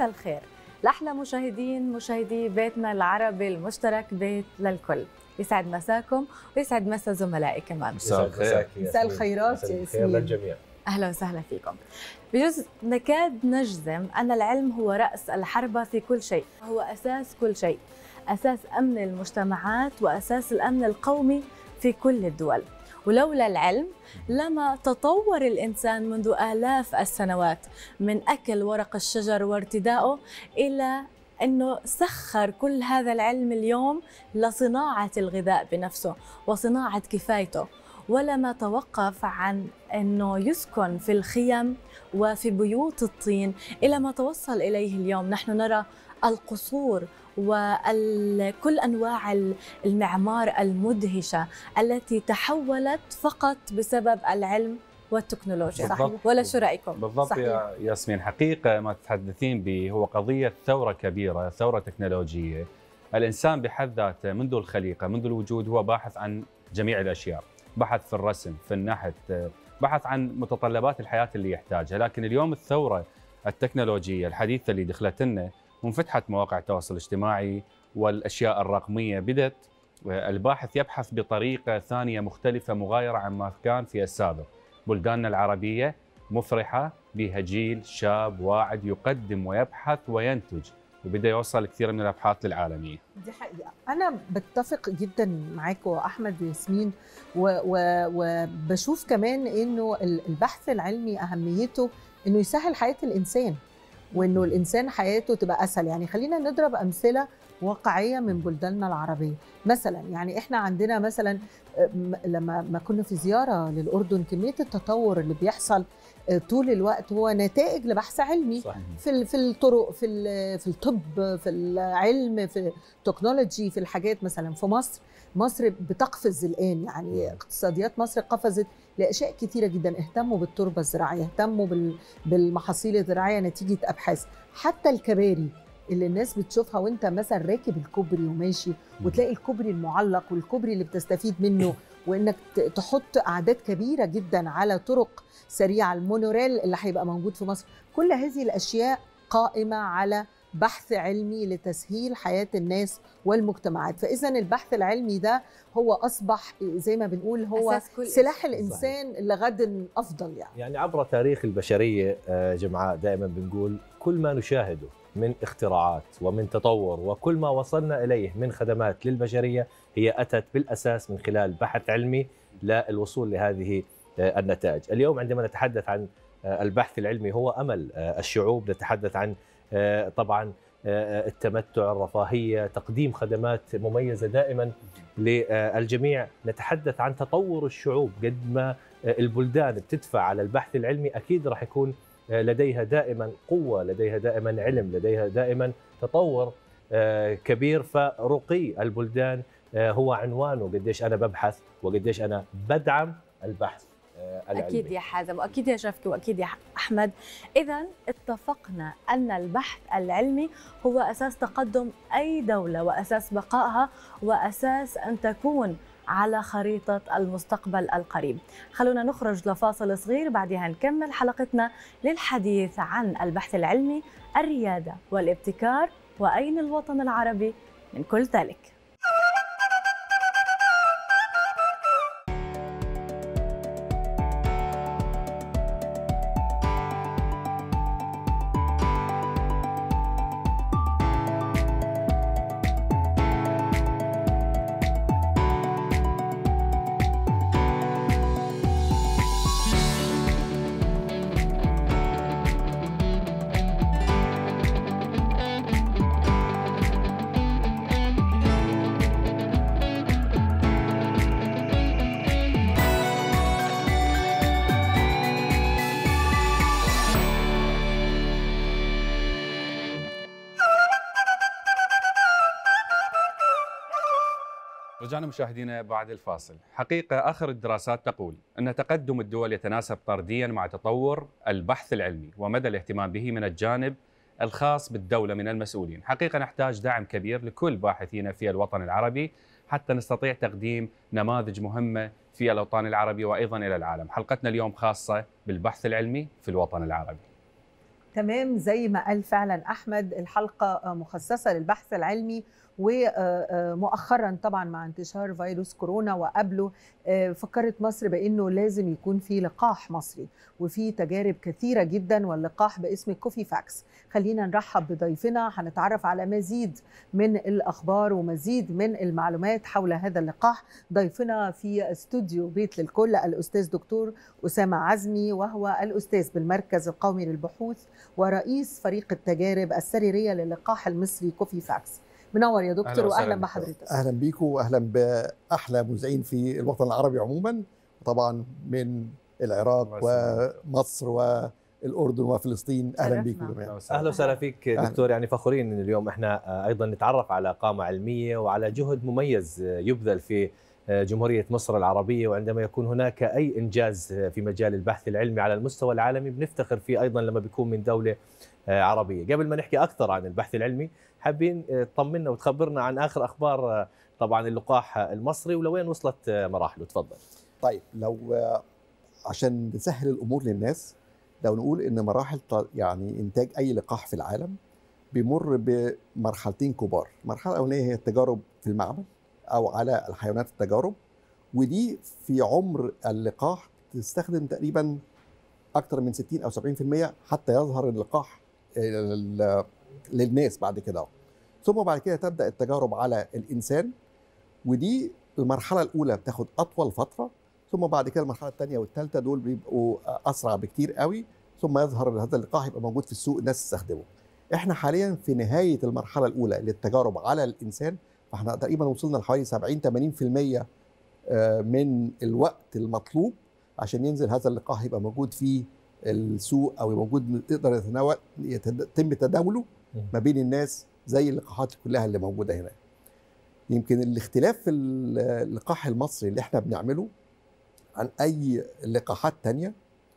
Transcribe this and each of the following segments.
مساء الخير لأحلى مشاهدين مشاهدي بيتنا العربي المشترك بيت للكل يسعد مساكم ويسعد مسا زملائي كمان مساء الخير مساء الخيرات يا خير ياسمين للجميع أهلا وسهلا فيكم بجوز نكاد نجزم أن العلم هو رأس الحربة في كل شيء هو أساس كل شيء أساس أمن المجتمعات وأساس الأمن القومي في كل الدول ولولا العلم لما تطور الإنسان منذ آلاف السنوات من أكل ورق الشجر وارتدائه إلى أنه سخر كل هذا العلم اليوم لصناعة الغذاء بنفسه وصناعة كفايته ولما توقف عن أنه يسكن في الخيم وفي بيوت الطين إلى ما توصل إليه اليوم نحن نرى القصور وكل انواع المعمار المدهشه التي تحولت فقط بسبب العلم والتكنولوجيا بالضبط. ولا شو رايكم بالضبط صحيح. يا ياسمين حقيقه ما تتحدثين به هو قضيه ثوره كبيره ثوره تكنولوجيه الانسان بحد ذاته منذ الخليقه منذ الوجود هو باحث عن جميع الاشياء بحث في الرسم في النحت بحث عن متطلبات الحياه اللي يحتاجها لكن اليوم الثوره التكنولوجيه الحديثه اللي دخلت لنا وانفتحت مواقع التواصل الاجتماعي والاشياء الرقميه بدت الباحث يبحث بطريقه ثانيه مختلفه مغايره عما كان في السابق بلداننا العربيه مفرحه بها جيل شاب واعد يقدم ويبحث وينتج وبدا يوصل كثير من الابحاث للعالميه دي حقيقة أنا بتفق جدا معاكم أحمد وياسمين و- و- وبشوف كمان إنه ال- البحث العلمي أهميته إنه يسهل حياة الإنسان وإنه الإنسان حياته تبقى أسهل يعني خلينا نضرب أمثلة واقعية من بلداننا العربية مثلا يعني إحنا عندنا مثلا آه، م- لما ما كنا في زيارة للأردن كمية التطور اللي بيحصل آه، طول الوقت هو نتائج لبحث علمي صح في ال- في الطرق في ال- في الطب في العلم في التكنولوجي في الحاجات مثلا في مصر مصر بتقفز الان يعني اقتصاديات مصر قفزت لاشياء كتيره جدا اهتموا بالتربه الزراعيه اهتموا بال- بالمحاصيل الزراعيه نتيجه ابحاث حتى الكباري اللي الناس بتشوفها وانت مثلا راكب الكوبري وماشي وتلاقي الكوبري المعلق والكوبري اللي بتستفيد منه وانك ت- تحط اعداد كبيره جدا على طرق سريعه المونوريل اللي هيبقى موجود في مصر كل هذه الاشياء قائمه على بحث علمي لتسهيل حياه الناس والمجتمعات فاذا البحث العلمي ده هو اصبح زي ما بنقول هو أساس كل سلاح شيء. الانسان لغد افضل يعني يعني عبر تاريخ البشريه آه، جمعاء دائما بنقول كل ما نشاهده من اختراعات ومن تطور وكل ما وصلنا اليه من خدمات للبشريه هي اتت بالاساس من خلال بحث علمي للوصول لهذه آه، النتائج. اليوم عندما نتحدث عن آه، البحث العلمي هو امل آه، الشعوب، نتحدث عن آه، طبعا آه، التمتع، الرفاهيه، تقديم خدمات مميزه دائما للجميع، نتحدث عن تطور الشعوب قد ما البلدان بتدفع على البحث العلمي اكيد راح يكون لديها دائما قوه، لديها دائما علم، لديها دائما تطور آه، كبير فرقي البلدان آه، هو عنوانه قديش انا ببحث وقديش انا بدعم البحث آه، العلمي أكيد يا حازم وأكيد يا شفكي وأكيد يا أحمد إذا اتفقنا أن البحث العلمي هو أساس تقدم أي دولة وأساس بقائها وأساس أن تكون على خريطة المستقبل القريب خلونا نخرج لفاصل صغير بعدها نكمل حلقتنا للحديث عن البحث العلمي الريادة والابتكار وأين الوطن العربي من كل ذلك رجعنا مشاهدينا بعد الفاصل حقيقة آخر الدراسات تقول أن تقدم الدول يتناسب طرديا مع تطور البحث العلمي ومدى الاهتمام به من الجانب الخاص بالدولة من المسؤولين حقيقة نحتاج دعم كبير لكل باحثين في الوطن العربي حتى نستطيع تقديم نماذج مهمة في الوطن العربي وأيضا إلى العالم حلقتنا اليوم خاصة بالبحث العلمي في الوطن العربي تمام زي ما قال فعلا احمد الحلقه مخصصه للبحث العلمي ومؤخرا طبعا مع انتشار فيروس كورونا وقبله فكرت مصر بانه لازم يكون في لقاح مصري وفي تجارب كثيره جدا واللقاح باسم كوفي فاكس خلينا نرحب بضيفنا هنتعرف على مزيد من الاخبار ومزيد من المعلومات حول هذا اللقاح ضيفنا في استوديو بيت للكل الاستاذ دكتور اسامه عزمي وهو الاستاذ بالمركز القومي للبحوث ورئيس فريق التجارب السريريه للقاح المصري كوفي فاكس منور يا دكتور واهلا بحضرتك اهلا بيكم واهلا باحلى مذيعين في الوطن العربي عموما طبعا من العراق ومصر والاردن وفلسطين اهلا بيكم جميعا اهلا وسهلا فيك دكتور يعني فخورين ان اليوم احنا ايضا نتعرف على قامه علميه وعلى جهد مميز يبذل في جمهوريه مصر العربيه وعندما يكون هناك اي انجاز في مجال البحث العلمي على المستوى العالمي بنفتخر فيه ايضا لما بيكون من دوله عربيه قبل ما نحكي اكثر عن البحث العلمي حابين تطمنا وتخبرنا عن اخر اخبار طبعا اللقاح المصري ولوين وصلت مراحله تفضل طيب لو عشان نسهل الامور للناس لو نقول ان مراحل يعني انتاج اي لقاح في العالم بيمر بمرحلتين كبار المرحله الاولانيه هي التجارب في المعمل او على الحيوانات التجارب ودي في عمر اللقاح تستخدم تقريبا اكثر من 60 او 70% حتى يظهر اللقاح للناس بعد كده ثم بعد كده تبدا التجارب على الانسان ودي المرحله الاولى بتاخد اطول فتره ثم بعد كده المرحله الثانيه والثالثه دول بيبقوا اسرع بكتير قوي ثم يظهر هذا اللقاح يبقى موجود في السوق الناس تستخدمه احنا حاليا في نهايه المرحله الاولى للتجارب على الانسان فاحنا تقريبا وصلنا لحوالي 70 80% من الوقت المطلوب عشان ينزل هذا اللقاح يبقى موجود في السوق او موجود يقدر يتناول يتم تداوله ما بين الناس زي اللقاحات كلها اللي موجوده هنا. يمكن الاختلاف في اللقاح المصري اللي احنا بنعمله عن اي لقاحات تانية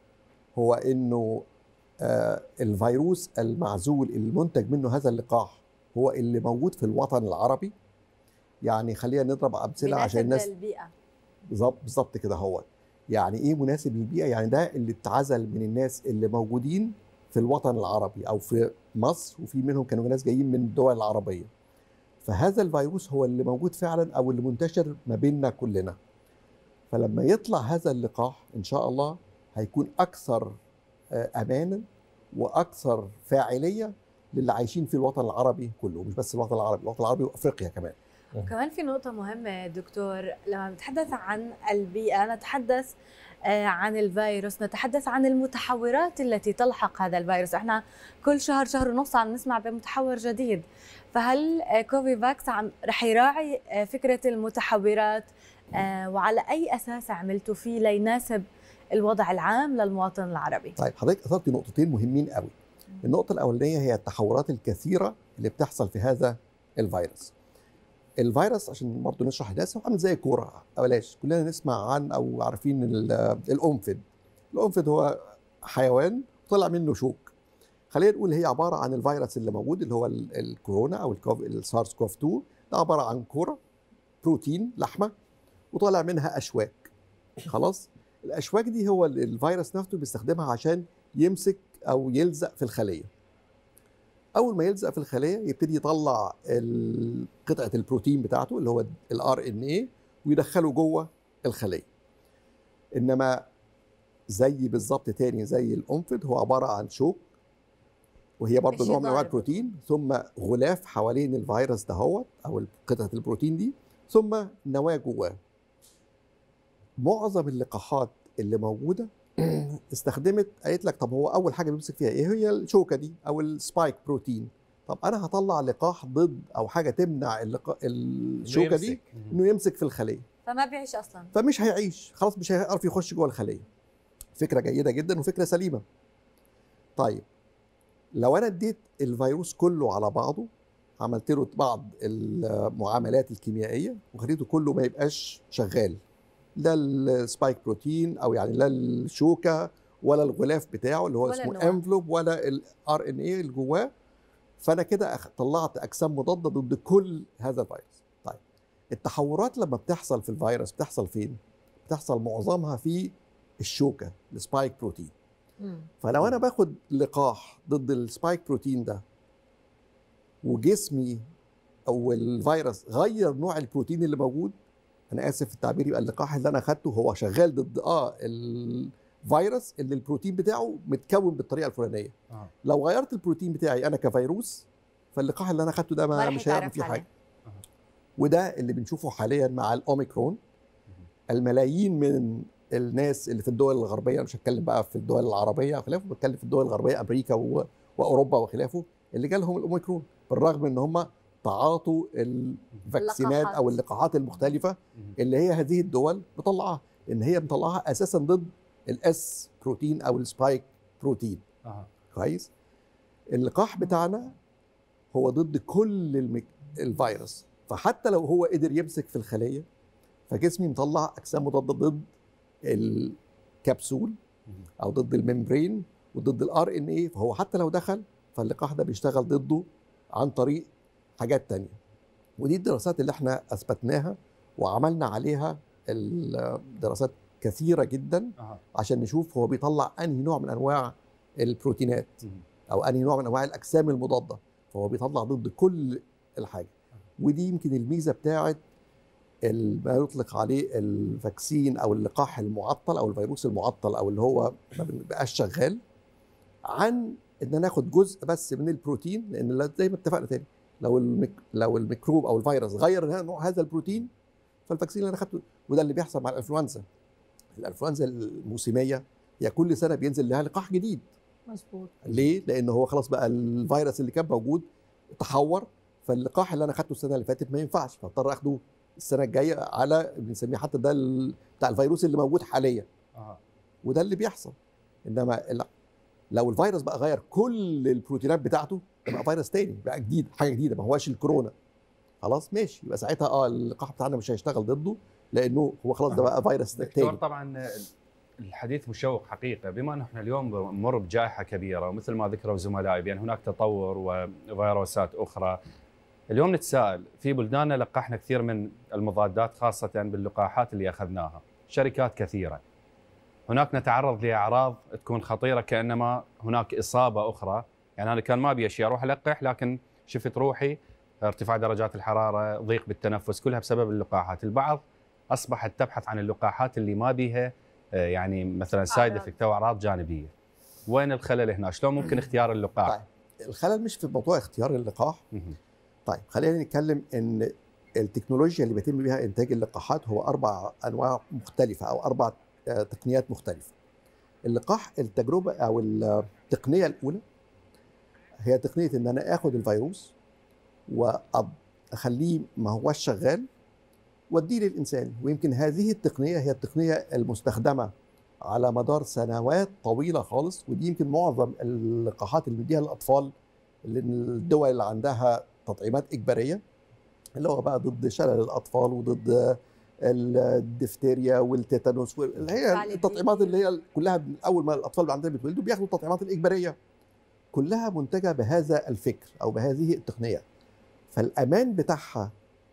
هو انه آه الفيروس المعزول المنتج منه هذا اللقاح هو اللي موجود في الوطن العربي يعني خلينا نضرب امثله عشان الناس البيئه بالظبط بالظبط كده هو يعني ايه مناسب للبيئه يعني ده اللي اتعزل من الناس اللي موجودين في الوطن العربي او في مصر وفي منهم كانوا ناس جايين من الدول العربيه فهذا الفيروس هو اللي موجود فعلا او اللي منتشر ما بيننا كلنا فلما يطلع هذا اللقاح ان شاء الله هيكون اكثر امانا واكثر فاعليه للي عايشين في الوطن العربي كله مش بس الوطن العربي الوطن العربي وافريقيا كمان وكمان في نقطة مهمة دكتور لما نتحدث عن البيئة نتحدث عن الفيروس نتحدث عن المتحورات التي تلحق هذا الفيروس احنا كل شهر شهر ونص عم نسمع بمتحور جديد فهل كوفي فاكس عم رح يراعي فكرة المتحورات وعلى أي أساس عملتوا فيه ليناسب الوضع العام للمواطن العربي طيب حضرتك اثرتي نقطتين مهمين قوي النقطة الأولانية هي التحورات الكثيرة اللي بتحصل في هذا الفيروس الفيروس عشان برضه نشرح للناس هو عامل زي كوره بلاش كلنا نسمع عن او عارفين الانفد الانفد هو حيوان طلع منه شوك خلينا نقول هي عباره عن الفيروس اللي موجود اللي هو الكورونا او السارس كوف 2 ده عباره عن كوره بروتين لحمه وطالع منها اشواك خلاص الاشواك دي هو الفيروس نفسه بيستخدمها عشان يمسك او يلزق في الخليه اول ما يلزق في الخليه يبتدي يطلع قطعه البروتين بتاعته اللي هو الار ان اي ويدخله جوه الخليه انما زي بالظبط تاني زي الانفد هو عباره عن شوك وهي برضه نوع من انواع البروتين ثم غلاف حوالين الفيروس دهوت او قطعه البروتين دي ثم نواه جواه معظم اللقاحات اللي موجوده استخدمت قالت لك طب هو اول حاجه بيمسك فيها ايه هي الشوكه دي او السبايك بروتين طب انا هطلع لقاح ضد او حاجه تمنع اللقا... الشوكه دي انه يمسك في الخليه فما بيعيش اصلا فمش هيعيش خلاص مش هيعرف يخش جوه الخليه فكره جيده جدا وفكره سليمه طيب لو انا اديت الفيروس كله على بعضه عملت له بعض المعاملات الكيميائيه وخليته كله ما يبقاش شغال لا السبايك بروتين او يعني لا الشوكه ولا الغلاف بتاعه اللي هو اسمه انفلوب ولا الار ان اي اللي جواه فانا كده طلعت اجسام مضاده ضد كل هذا الفيروس طيب التحورات لما بتحصل في الفيروس بتحصل فين بتحصل معظمها في الشوكه السبايك بروتين مم. فلو انا باخد لقاح ضد السبايك بروتين ده وجسمي او الفيروس غير نوع البروتين اللي موجود انا اسف في التعبير يبقى اللقاح اللي انا اخدته هو شغال ضد اه الفيروس اللي البروتين بتاعه متكون بالطريقه الفلانيه آه. لو غيرت البروتين بتاعي انا كفيروس فاللقاح اللي انا اخدته ده ما ما رح مش هيعمل يتعرف فيه عليه. حاجه وده اللي بنشوفه حاليا مع الاوميكرون الملايين من الناس اللي في الدول الغربيه أنا مش هتكلم بقى في الدول العربيه وخلافه بتكلم في الدول الغربيه امريكا و... واوروبا وخلافه اللي جالهم الاوميكرون بالرغم ان هم تعاطوا الفاكسينات اللقاحات. او اللقاحات المختلفه اللي هي هذه الدول مطلعاها ان هي مطلعاها اساسا ضد الاس بروتين او السبايك بروتين آه. كويس اللقاح بتاعنا هو ضد كل المك... الفيروس فحتى لو هو قدر يمسك في الخليه فجسمي مطلع اجسام مضاده ضد الكبسول او ضد الممبرين وضد الار ان اي فهو حتى لو دخل فاللقاح ده بيشتغل ضده عن طريق حاجات تانية ودي الدراسات اللي احنا اثبتناها وعملنا عليها الدراسات كثيره جدا آه. عشان نشوف هو بيطلع انهي نوع من انواع البروتينات مم. او انهي نوع من انواع الاجسام المضاده فهو بيطلع ضد كل الحاجه ودي يمكن الميزه بتاعت ال- ما يطلق عليه الفاكسين او اللقاح المعطل او الفيروس المعطل او اللي هو ما بيبقاش شغال عن ان ناخد جزء بس من البروتين لان لا- زي ما اتفقنا تاني لو الميك لو الميكروب او الفيروس غير نوع هذا البروتين فالفاكسين اللي انا اخدته وده اللي بيحصل مع الانفلونزا الانفلونزا الموسميه هي كل سنه بينزل لها لقاح جديد مظبوط ليه؟ لان هو خلاص بقى الفيروس اللي كان موجود تحور فاللقاح اللي انا اخدته السنه اللي فاتت ما ينفعش فاضطر اخده السنه الجايه على بنسميه حتى ده ال- بتاع الفيروس اللي موجود حاليا آه. وده اللي بيحصل انما ال- لو الفيروس بقى غير كل البروتينات بتاعته يبقى فيروس تاني بقى جديد حاجه جديده ما هواش الكورونا خلاص ماشي يبقى ساعتها اه اللقاح بتاعنا مش هيشتغل ضده لانه هو خلاص ده بقى فيروس دكتور تاني طبعا الحديث مشوق حقيقه بما ان احنا اليوم نمر بجائحه كبيره ومثل ما ذكروا زملائي بان هناك تطور وفيروسات اخرى اليوم نتساءل في بلداننا لقحنا كثير من المضادات خاصه باللقاحات اللي اخذناها شركات كثيره هناك نتعرض لاعراض تكون خطيره كانما هناك اصابه اخرى يعني انا كان ما ابي اشياء اروح القح لكن شفت روحي ارتفاع درجات الحراره ضيق بالتنفس كلها بسبب اللقاحات البعض اصبحت تبحث عن اللقاحات اللي ما بيها آه، يعني مثلا سايد أعراض. افكت او اعراض جانبيه وين الخلل هنا شلون ممكن اختيار اللقاح طيب الخلل مش في موضوع اختيار اللقاح مهم. طيب خلينا نتكلم ان التكنولوجيا اللي بيتم بها انتاج اللقاحات هو اربع انواع مختلفه او اربع آه، تقنيات مختلفه. اللقاح التجربه او التقنيه الاولى هي تقنيه ان انا اخد الفيروس واخليه ما هوش شغال واديه للانسان ويمكن هذه التقنيه هي التقنيه المستخدمه على مدار سنوات طويله خالص ودي يمكن معظم اللقاحات اللي بنديها للاطفال اللي الدول اللي عندها تطعيمات اجباريه اللي هو بقى ضد شلل الاطفال وضد الدفتيريا والتيتانوس اللي هي فعلا. التطعيمات اللي هي كلها من اول ما الاطفال عندنا بيتولدوا بياخدوا التطعيمات الاجباريه كلها منتجه بهذا الفكر او بهذه التقنيه فالامان بتاعها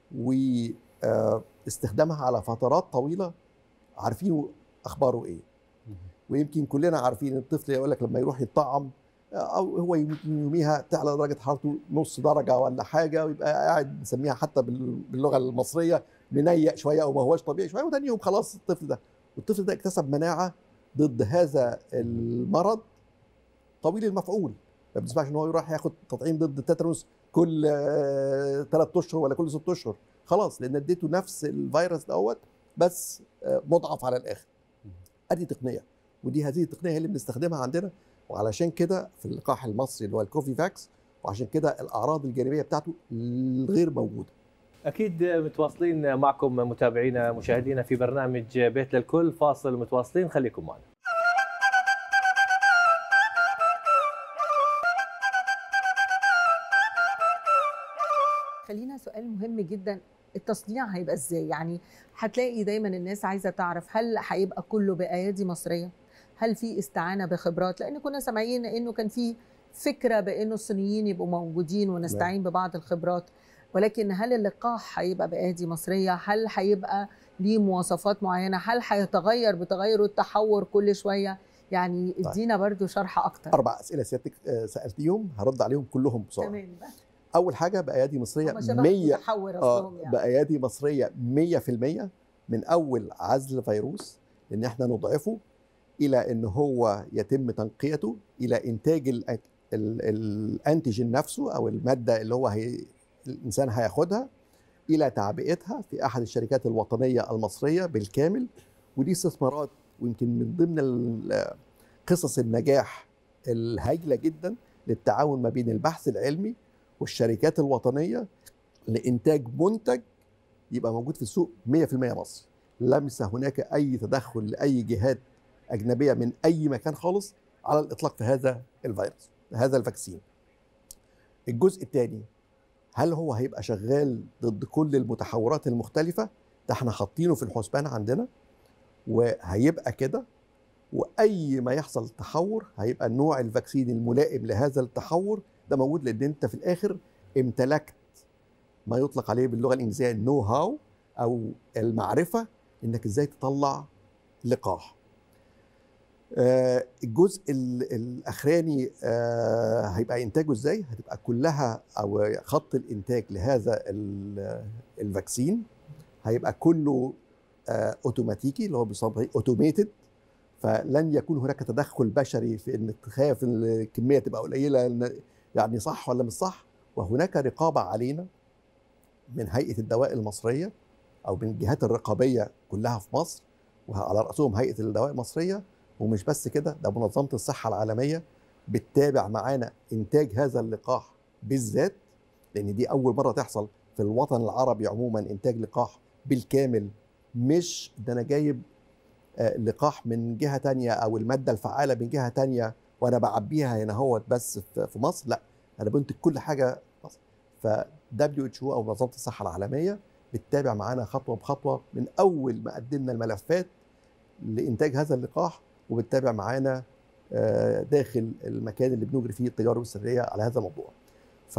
واستخدامها على فترات طويله عارفين اخباره ايه مهم. ويمكن كلنا عارفين الطفل يقول لك لما يروح يطعم او هو يمكن يوميها تعلى درجه حرارته نص درجه ولا حاجه ويبقى قاعد نسميها حتى بال- باللغه المصريه منيق شويه او ما هوش طبيعي شويه وتاني يوم خلاص الطفل ده والطفل ده اكتسب مناعه ضد هذا المرض طويل المفعول ما بنسمعش ان هو يروح ياخد تطعيم ضد التترس كل ثلاث اشهر ولا كل ست اشهر خلاص لان اديته نفس الفيروس دوت بس آه، مضعف على الاخر ادي تقنيه ودي هذه التقنيه هي اللي بنستخدمها عندنا وعلشان كده في اللقاح المصري اللي هو الكوفي فاكس وعشان كده الاعراض الجانبيه بتاعته غير موجوده اكيد متواصلين معكم متابعينا مشاهدينا في برنامج بيت للكل فاصل متواصلين خليكم معنا خلينا سؤال مهم جدا التصنيع هيبقى ازاي يعني هتلاقي دايما الناس عايزه تعرف هل هيبقى كله بايادي مصريه هل في استعانه بخبرات لان كنا سامعين انه كان في فكره بانه الصينيين يبقوا موجودين ونستعين ببعض الخبرات ولكن هل اللقاح هيبقى بايادي مصريه هل هيبقى ليه مواصفات معينه هل هيتغير بتغير التحور كل شويه يعني ادينا برضو شرح اكتر اربع اسئله سيادتك آه، سالتيهم هرد عليهم كلهم بسرعه تمام بقى اول حاجه بايادي مصريه هم شبه 100 متحور اه اصلهم يعني بايادي مصريه 100% من اول عزل فيروس ان احنا نضعفه الى ان هو يتم تنقيته الى انتاج ال- ال- الانتيجين نفسه او الماده اللي هو هي الانسان هياخدها الى تعبئتها في احد الشركات الوطنيه المصريه بالكامل ودي استثمارات ويمكن من ضمن ال- قصص النجاح الهائله جدا للتعاون ما بين البحث العلمي والشركات الوطنيه لانتاج منتج يبقى موجود في السوق 100% مصري لمس هناك اي تدخل لاي جهات اجنبيه من اي مكان خالص على الاطلاق في هذا الفيروس هذا الفاكسين الجزء الثاني هل هو هيبقى شغال ضد كل المتحورات المختلفه ده احنا حاطينه في الحسبان عندنا وهيبقى كده واي ما يحصل تحور هيبقى نوع الفاكسين الملائم لهذا التحور ده موجود لان انت في الاخر امتلكت ما يطلق عليه باللغه الانجليزيه النو هاو او المعرفه انك ازاي تطلع لقاح آه، الجزء ال- الاخراني آه، هيبقى انتاجه ازاي هتبقى كلها او خط الانتاج لهذا ال- الفاكسين هيبقى كله آه، اوتوماتيكي اللي هو بيسمى اوتوميتد فلن يكون هناك تدخل بشري في ان تخاف ان الكميه تبقى قليله إن- يعني صح ولا مش صح وهناك رقابه علينا من هيئه الدواء المصريه او من الجهات الرقابيه كلها في مصر وعلى راسهم هيئه الدواء المصريه ومش بس كده ده منظمه الصحه العالميه بتتابع معانا انتاج هذا اللقاح بالذات لان دي اول مره تحصل في الوطن العربي عموما انتاج لقاح بالكامل مش ده انا جايب آه، لقاح من جهه تانية او الماده الفعاله من جهه تانية وانا بعبيها هنا هو بس في في مصر لا انا بنتج كل حاجه في مصر ف WHO او منظمه الصحه العالميه بتتابع معانا خطوه بخطوه من اول ما قدمنا الملفات لانتاج هذا اللقاح وبتتابع معانا آه، داخل المكان اللي بنجري فيه التجارب السريه على هذا الموضوع ف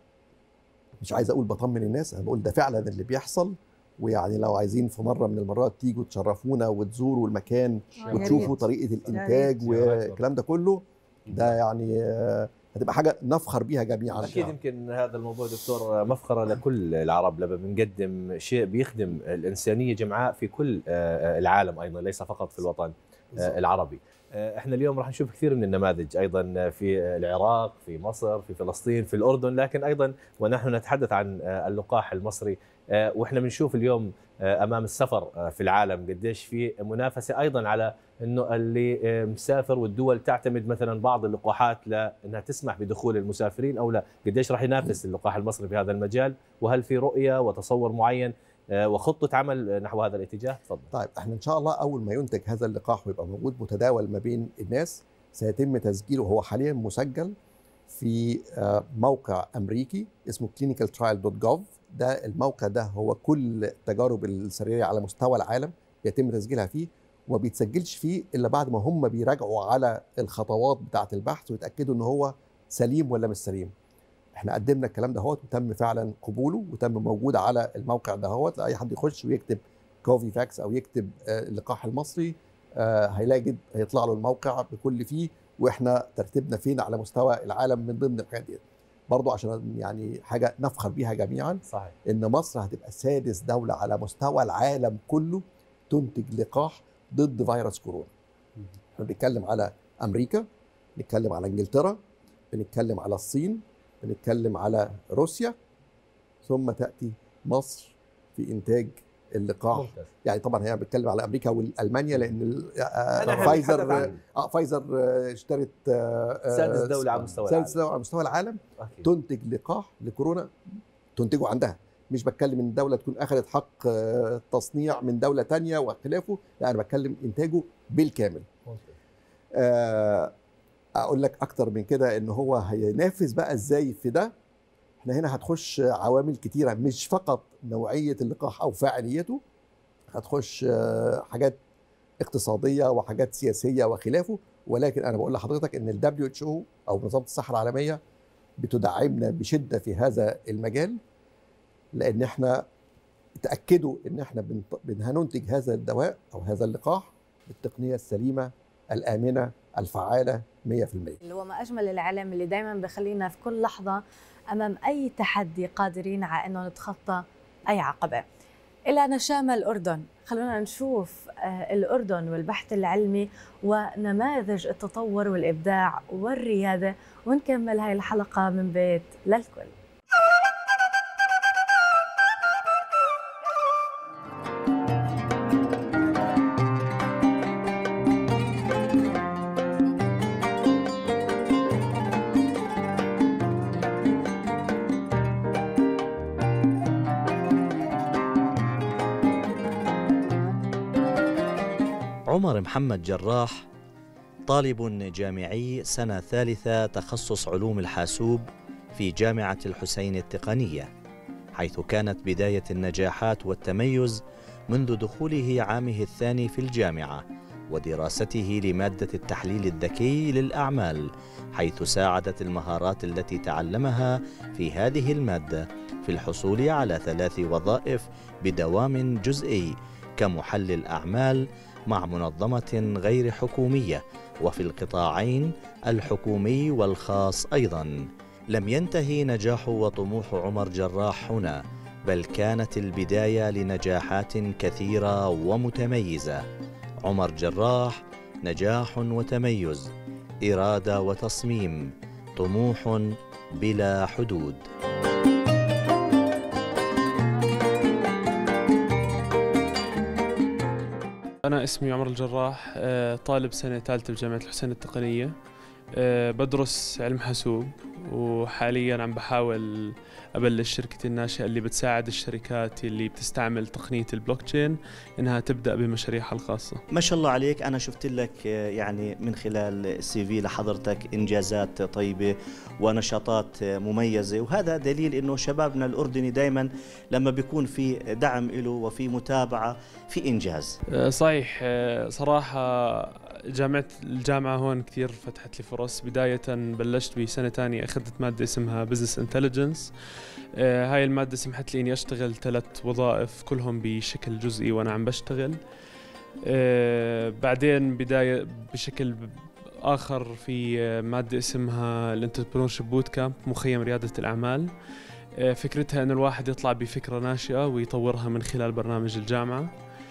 مش عايز اقول بطمن الناس انا بقول ده فعلا اللي بيحصل ويعني لو عايزين في مره من المرات تيجوا تشرفونا وتزوروا المكان آه، يا وتشوفوا ريت. طريقه يا الانتاج ريت. يا ريت. والكلام ده كله ده يعني آه، هتبقى حاجه نفخر بيها جميعا اكيد يمكن هذا الموضوع دكتور مفخره لكل العرب لما بنقدم شيء بيخدم الانسانيه جمعاء في كل آه، العالم ايضا ليس فقط في الوطن آه، العربي آه، احنا اليوم راح نشوف كثير من النماذج ايضا في العراق في مصر في فلسطين في الاردن لكن ايضا ونحن نتحدث عن آه، اللقاح المصري آه، واحنا بنشوف اليوم آه، امام السفر آه، في العالم قديش في منافسه ايضا على انه اللي آه، مسافر والدول تعتمد مثلا بعض اللقاحات لانها تسمح بدخول المسافرين او لا قديش راح ينافس اللقاح المصري في هذا المجال وهل في رؤيه وتصور معين آه، وخطه عمل نحو هذا الاتجاه تفضل طيب احنا ان شاء الله اول ما ينتج هذا اللقاح ويبقى موجود متداول ما بين الناس سيتم تسجيله هو حاليا مسجل في آه، موقع امريكي اسمه clinicaltrial.gov ده الموقع ده هو كل التجارب السريريه على مستوى العالم يتم تسجيلها فيه وما بيتسجلش فيه الا بعد ما هم بيراجعوا على الخطوات بتاعه البحث ويتاكدوا ان هو سليم ولا مش سليم احنا قدمنا الكلام دهوت وتم فعلا قبوله وتم موجود على الموقع دهوت لاي حد يخش ويكتب كوفي فاكس او يكتب آه، اللقاح المصري آه، هيلاقي هيطلع له الموقع بكل فيه واحنا ترتيبنا فين على مستوى العالم من ضمن الحاجات دي برضو عشان يعني حاجه نفخر بيها جميعا صحيح ان مصر هتبقى سادس دوله على مستوى العالم كله تنتج لقاح ضد فيروس كورونا احنا بنتكلم على امريكا بنتكلم على انجلترا بنتكلم على الصين بنتكلم على روسيا ثم تاتي مصر في انتاج اللقاح ممتاز يعني طبعا هي بتتكلم على امريكا والمانيا لان ال- آه، أنا أحب فايزر أتحدث عن اه فايزر آه، اشترت آه، آه، سادس دولة على مستوى سادس العالم. دولة على مستوى العالم أكيد. تنتج لقاح لكورونا تنتجه عندها مش بتكلم ان الدوله تكون اخذت حق آه، تصنيع من دوله تانية وخلافه لا انا بتكلم انتاجه بالكامل ممتاز. آه، اقول لك اكتر من كده ان هو هينافس بقى ازاي في ده احنا هنا هتخش عوامل كتيره مش فقط نوعيه اللقاح او فاعليته هتخش آه، حاجات اقتصاديه وحاجات سياسيه وخلافه ولكن انا بقول لحضرتك ان ال WHO او منظمه الصحه العالميه بتدعمنا بشده في هذا المجال لان احنا تاكدوا ان احنا بنط- بن- هننتج هذا الدواء او هذا اللقاح بالتقنيه السليمه الامنه الفعاله 100% اللي هو ما اجمل العلم اللي دائما بخلينا في كل لحظه امام اي تحدي قادرين على انه نتخطى اي عقبه. الى نشام الاردن، خلونا نشوف آه، الاردن والبحث العلمي ونماذج التطور والابداع والرياده ونكمل هاي الحلقه من بيت للكل. عمر محمد جراح طالب جامعي سنة ثالثة تخصص علوم الحاسوب في جامعة الحسين التقنية حيث كانت بداية النجاحات والتميز منذ دخوله عامه الثاني في الجامعة ودراسته لمادة التحليل الذكي للأعمال حيث ساعدت المهارات التي تعلمها في هذه المادة في الحصول على ثلاث وظائف بدوام جزئي كمحلل أعمال مع منظمة غير حكومية وفي القطاعين الحكومي والخاص أيضا لم ينتهي نجاح وطموح عمر جراح هنا بل كانت البداية لنجاحات كثيرة ومتميزة عمر جراح نجاح وتميز إرادة وتصميم طموح بلا حدود أنا اسمي عمر الجراح آه، طالب سنة ثالثة بجامعة الحسين التقنية آه، بدرس علم حاسوب وحاليا عم بحاول ابلش شركتي الناشئه اللي بتساعد الشركات اللي بتستعمل تقنيه البلوك تشين انها تبدا بمشاريعها الخاصه ما شاء الله عليك انا شفت لك آه، يعني من خلال السي في لحضرتك انجازات طيبه ونشاطات آه، مميزه وهذا دليل انه شبابنا الاردني دائما لما بيكون في دعم له وفي متابعه في انجاز آه، صحيح صراحه جامعة الجامعة هون كثير فتحت لي فرص بداية بلشت بسنة ثانية أخذت مادة اسمها بزنس انتليجنس آه هاي المادة سمحت لي إني أشتغل ثلاث وظائف كلهم بشكل جزئي وأنا عم بشتغل آه بعدين بداية بشكل آخر في مادة اسمها الانتربرونشيب بوت كامب مخيم ريادة الأعمال آه فكرتها أن الواحد يطلع بفكرة ناشئة ويطورها من خلال برنامج الجامعة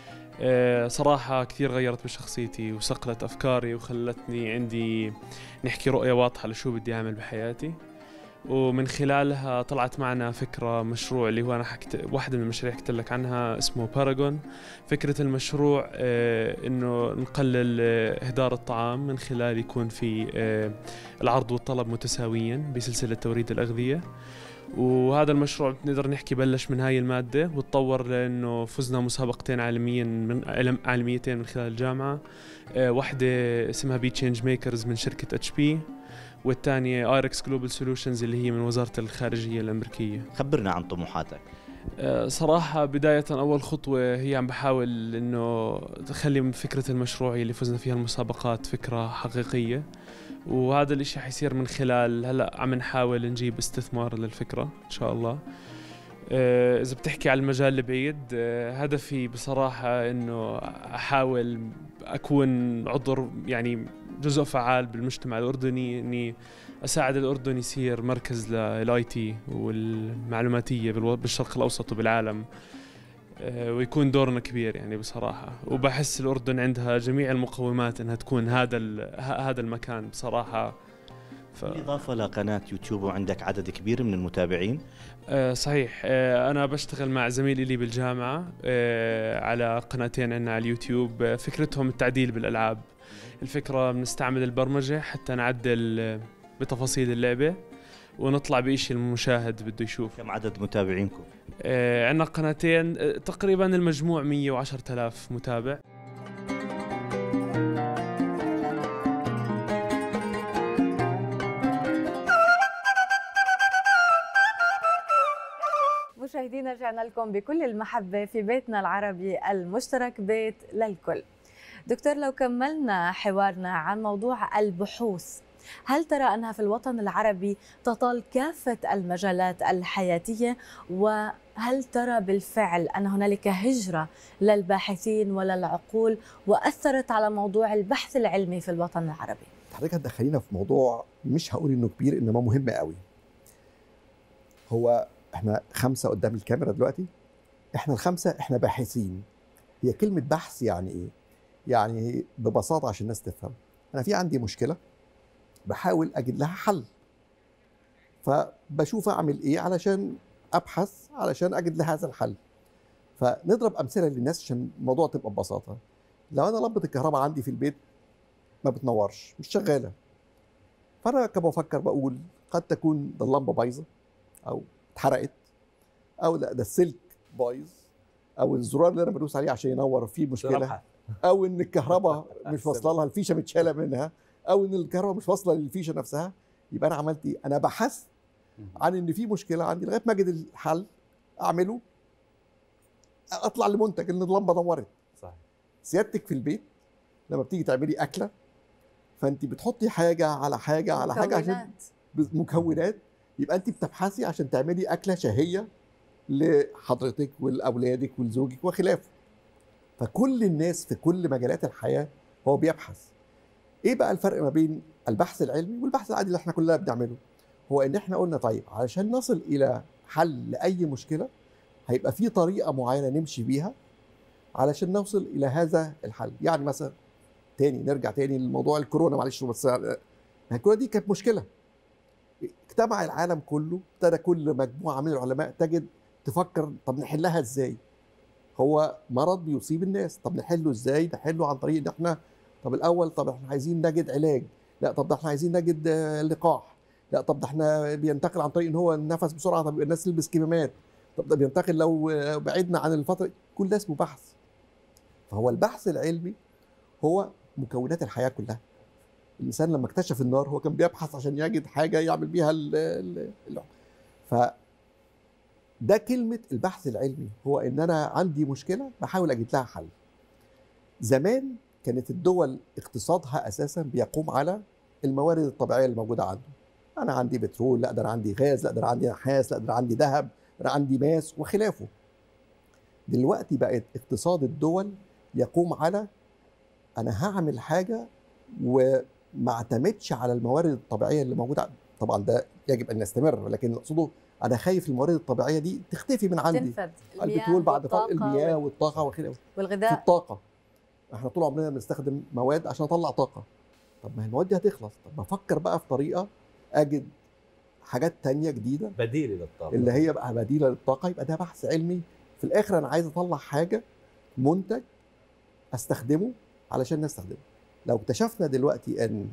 آه، صراحة كثير غيرت بشخصيتي وصقلت أفكاري وخلتني عندي نحكي رؤية واضحة لشو بدي أعمل بحياتي ومن خلالها طلعت معنا فكرة مشروع اللي هو أنا حكت واحدة من المشاريع حكيت لك عنها اسمه باراجون فكرة المشروع آه إنه نقلل آه إهدار الطعام من خلال يكون في آه العرض والطلب متساويا بسلسلة توريد الأغذية وهذا المشروع نقدر نحكي بلش من هاي المادة وتطور لأنه فزنا مسابقتين عالميا من عالميتين من خلال الجامعة آه، واحدة اسمها بي تشينج ميكرز من شركة اتش بي والثانية ايركس جلوبال سولوشنز اللي هي من وزارة الخارجية الأمريكية خبرنا عن طموحاتك آه، صراحة بداية أول خطوة هي عم بحاول إنه تخلي فكرة المشروع اللي فزنا فيها المسابقات فكرة حقيقية وهذا الاشي حيصير من خلال هلا عم نحاول نجيب استثمار للفكره ان شاء الله آه، اذا بتحكي على المجال البعيد آه، هدفي بصراحه انه احاول اكون عضو يعني جزء فعال بالمجتمع الاردني اني اساعد الاردن يصير مركز للاي تي والمعلوماتيه بالشرق الاوسط وبالعالم آه، ويكون دورنا كبير يعني بصراحة وبحس الأردن عندها جميع المقومات أنها تكون هذا هذا المكان بصراحة ف... بالإضافة لقناة يوتيوب وعندك عدد كبير من المتابعين آه صحيح آه أنا بشتغل مع زميلي لي بالجامعة آه على قناتين عندنا على اليوتيوب آه فكرتهم التعديل بالألعاب الفكرة بنستعمل البرمجة حتى نعدل بتفاصيل اللعبة ونطلع بشيء المشاهد بده يشوف كم عدد متابعينكم؟ آه عندنا قناتين آه تقريبا المجموع 110 آلاف متابع مشاهدينا رجعنا لكم بكل المحبة في بيتنا العربي المشترك بيت للكل دكتور لو كملنا حوارنا عن موضوع البحوث هل ترى أنها في الوطن العربي تطال كافة المجالات الحياتية هل ترى بالفعل ان هنالك هجره للباحثين وللعقول واثرت على موضوع البحث العلمي في الوطن العربي؟ حضرتك هتدخلينا في موضوع مش هقول انه كبير انما مهم قوي هو احنا خمسه قدام الكاميرا دلوقتي احنا الخمسه احنا باحثين هي كلمه بحث يعني ايه يعني ببساطه عشان الناس تفهم انا في عندي مشكله بحاول اجد لها حل فبشوف اعمل ايه علشان ابحث علشان اجد لهذا الحل فنضرب امثله للناس عشان الموضوع تبقى ببساطه لو انا لمبه الكهرباء عندي في البيت ما بتنورش مش شغاله فانا كما بفكر بقول قد تكون ده اللمبه بايظه او اتحرقت او لا ده السلك بايظ او الزرار اللي انا بدوس عليه عشان ينور فيه مشكله او ان الكهرباء مش واصله لها الفيشه متشاله منها او ان الكهرباء مش واصله للفيشه نفسها يبقى انا عملت ايه؟ انا بحثت عن ان في مشكله عندي لغايه ما اجد الحل اعمله اطلع لمنتج ان اللمبه نورت صحيح سيادتك في البيت لما بتيجي تعملي اكله فانت بتحطي حاجه على حاجه على حاجه عشان مكونات. مكونات يبقى انت بتبحثي عشان تعملي اكله شهيه لحضرتك ولاولادك ولزوجك وخلافه فكل الناس في كل مجالات الحياه هو بيبحث ايه بقى الفرق ما بين البحث العلمي والبحث العادي اللي احنا كلنا بنعمله هو ان احنا قلنا طيب علشان نصل الى حل لاي مشكله هيبقى في طريقه معينه نمشي بيها علشان نوصل الى هذا الحل يعني مثلا تاني نرجع تاني لموضوع الكورونا معلش بس الكورونا دي كانت مشكله اجتمع العالم كله ابتدى كل مجموعه من العلماء تجد تفكر طب نحلها ازاي هو مرض بيصيب الناس طب نحله ازاي نحله عن طريق ان احنا طب الاول طب احنا عايزين نجد علاج لا طب ده احنا عايزين نجد آه، لقاح لا طب ده احنا بينتقل عن طريق ان هو النفس بسرعه طب يبقى الناس تلبس كمامات طب ده بينتقل لو آه، بعدنا عن الفتره كل ده اسمه بحث فهو البحث العلمي هو مكونات الحياه كلها الانسان لما اكتشف النار هو كان بيبحث عشان يجد حاجه يعمل بيها ال ال ال ف ده كلمه البحث العلمي هو ان انا عندي مشكله بحاول اجد لها حل زمان كانت الدول اقتصادها اساسا بيقوم على الموارد الطبيعيه اللي موجوده عنده انا عندي بترول لا ده انا عندي غاز لا ده انا عندي نحاس لا ده انا عندي ذهب ده انا عندي ماس وخلافه دلوقتي بقت اقتصاد الدول يقوم على انا هعمل حاجه وما اعتمدش على الموارد الطبيعيه اللي موجوده عندي. طبعا ده يجب ان يستمر ولكن اقصده انا خايف الموارد الطبيعيه دي تختفي من عندي تنفذ البترول بعد فرق والطاقة المياه وال- والطاقه وخلافه في والغذاء الطاقه احنا طول عمرنا بنستخدم مواد عشان اطلع طاقه طب ما هي المواد دي هتخلص طب بفكر بقى في طريقه اجد حاجات تانية جديده بديل للطاقه اللي هي بقى بديله للطاقه يبقى ده بحث علمي في الاخر انا عايز اطلع حاجه منتج استخدمه علشان نستخدمه لو اكتشفنا دلوقتي ان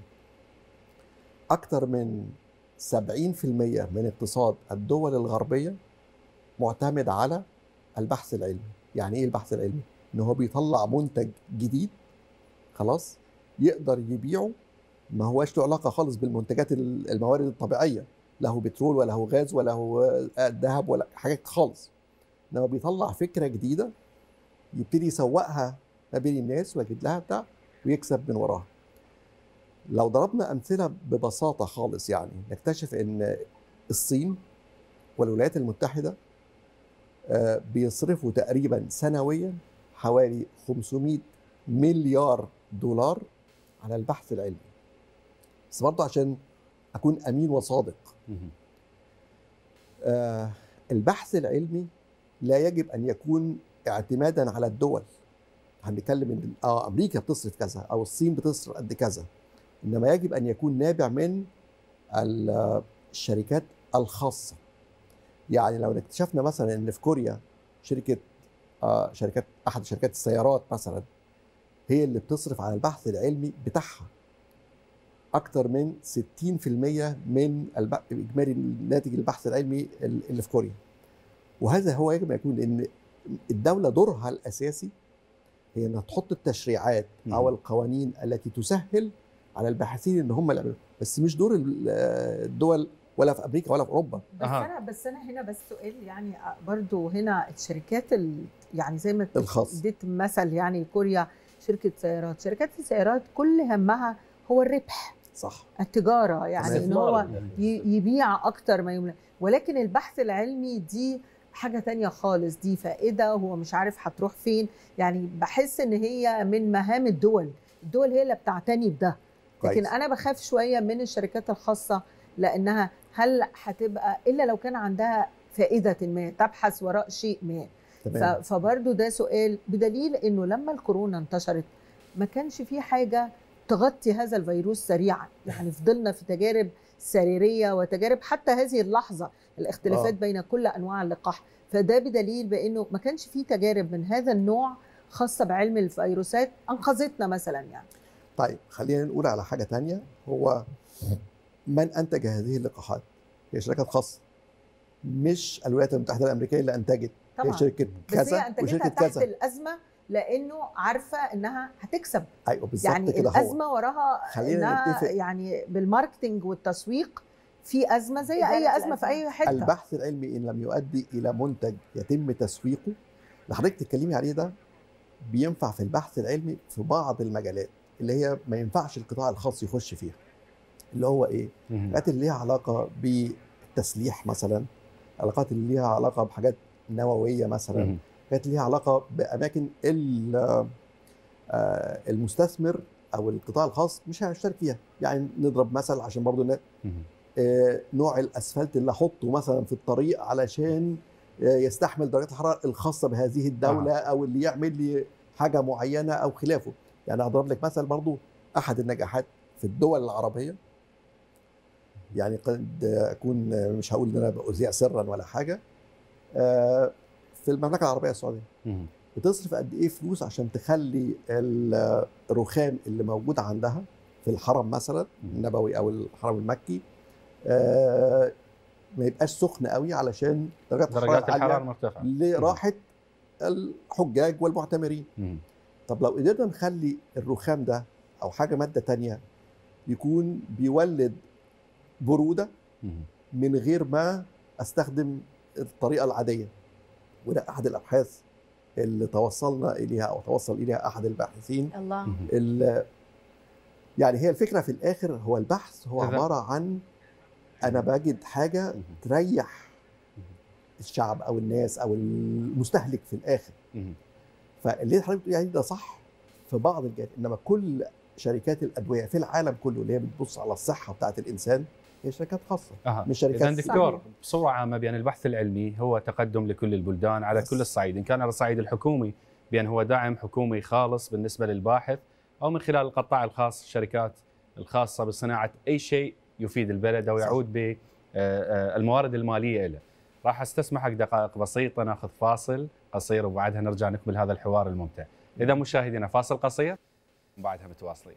اكتر من 70% من اقتصاد الدول الغربيه معتمد على البحث العلمي يعني ايه البحث العلمي ان هو بيطلع منتج جديد خلاص يقدر يبيعه ما هواش له علاقه خالص بالمنتجات ال- الموارد الطبيعيه لا هو بترول ولا هو غاز ولا هو آه، ذهب ولا حاجات خالص انما بيطلع فكره جديده يبتدي يسوقها ما بين الناس ويجد لها بتاع ويكسب من وراها لو ضربنا امثله ببساطه خالص يعني نكتشف ان الصين والولايات المتحده آه، بيصرفوا تقريبا سنويا حوالي 500 مليار دولار على البحث العلمي بس برضه عشان اكون امين وصادق مهم. آه، البحث العلمي لا يجب ان يكون اعتمادا على الدول هنتكلم ان اه امريكا بتصرف كذا او الصين بتصرف قد كذا انما يجب ان يكون نابع من ال- الشركات الخاصه يعني لو اكتشفنا مثلا ان في كوريا شركه آه شركات احد شركات السيارات مثلا هي اللي بتصرف على البحث العلمي بتاعها اكتر من 60% من الب... اجمالي ناتج البحث العلمي اللي في كوريا وهذا هو يجب ان يكون لان الدوله دورها الاساسي هي انها تحط التشريعات او مم. القوانين التي تسهل على الباحثين ان هم اللي يعملوا بس مش دور ال- الدول ولا في امريكا ولا في اوروبا بس أها. انا بس انا هنا بس سؤال يعني برضو هنا الشركات ال يعني زي ما الخاص. اديت مثل يعني كوريا شركه سيارات شركات السيارات كل همها هو الربح صح التجاره يعني ان هو استثمار. ي- يبيع اكتر ما يملك ولكن البحث العلمي دي حاجه تانية خالص دي فائده هو مش عارف هتروح فين يعني بحس ان هي من مهام الدول الدول هي اللي بتعتني بده لكن كويس. انا بخاف شويه من الشركات الخاصه لانها هل هتبقى الا لو كان عندها فائده ما تبحث وراء شيء ما تمام ف- فبرضه ده سؤال بدليل انه لما الكورونا انتشرت ما كانش في حاجه تغطي هذا الفيروس سريعا يعني فضلنا في تجارب سريريه وتجارب حتى هذه اللحظه الاختلافات آه. آه. بين كل انواع اللقاح فده بدليل بانه ما كانش في تجارب من هذا النوع خاصه بعلم الفيروسات انقذتنا مثلا يعني طيب خلينا نقول على حاجه تانية هو من انتج هذه اللقاحات هي شركات خاصه مش الولايات المتحده الامريكيه اللي انتجت هي طبعا شركه بس هي كذا انتجتها وشركه تحت كذا الازمه لانه عارفه انها هتكسب ايوه بالظبط يعني كده هو الازمه وراها خلينا انها نتفق. يعني بالماركتينج والتسويق في ازمه زي إدارة اي ازمه في اي حته البحث العلمي ان لم يؤدي الى منتج يتم تسويقه اللي حضرتك تتكلمي عليه ده بينفع في البحث العلمي في بعض المجالات اللي هي ما ينفعش القطاع الخاص يخش فيها اللي هو ايه مهم. الحاجات اللي ليها علاقه بالتسليح مثلا علاقات اللي ليها علاقه بحاجات نوويه مثلا مهم. حاجات اللي ليها علاقه باماكن ال- آه، المستثمر او القطاع الخاص مش هيشترك فيها يعني نضرب مثل عشان برضو ن- مهم. آه، نوع الاسفلت اللي احطه مثلا في الطريق علشان آه، يستحمل درجات الحراره الخاصه بهذه الدوله او اللي يعمل لي حاجه معينه او خلافه يعني هضرب لك مثل برضو احد النجاحات في الدول العربيه يعني قد اكون آه، مش هقول ان انا باذيع سرا ولا حاجه آه، في المملكه العربيه السعوديه مهم. بتصرف قد ايه فلوس عشان تخلي ال- الرخام اللي موجود عندها في الحرم مثلا النبوي او الحرم المكي آه، ما يبقاش سخن قوي علشان درجات درجات الحراره الحراره عاليه مرتفعه لراحه الحجاج والمعتمرين مهم. طب لو قدرنا نخلي الرخام ده او حاجه ماده تانية يكون بيولد بروده مهم. من غير ما استخدم الطريقه العاديه وده احد الابحاث اللي توصلنا اليها او توصل اليها احد الباحثين الله مهم. ال- يعني هي الفكره في الاخر هو البحث هو إذا- عباره عن انا بجد حاجه مهم. تريح الشعب او الناس او المستهلك في الاخر مهم. فاللي حضرتك بتقولي عليه ده صح في بعض الجهات انما كل شركات الادويه في العالم كله اللي هي بتبص على الصحه بتاعت الانسان هي شركات خاصه أها. مش شركات اذا دكتور صحيح. بصوره عامه بان البحث العلمي هو تقدم لكل البلدان على بس. كل الصعيد ان كان على الصعيد الحكومي بان هو دعم حكومي خالص بالنسبه للباحث او من خلال القطاع الخاص الشركات الخاصه بصناعه اي شيء يفيد البلد او صح. يعود بالموارد الماليه له راح استسمحك دقائق بسيطه ناخذ فاصل قصير وبعدها نرجع نكمل هذا الحوار الممتع اذا مشاهدينا فاصل قصير وبعدها متواصلين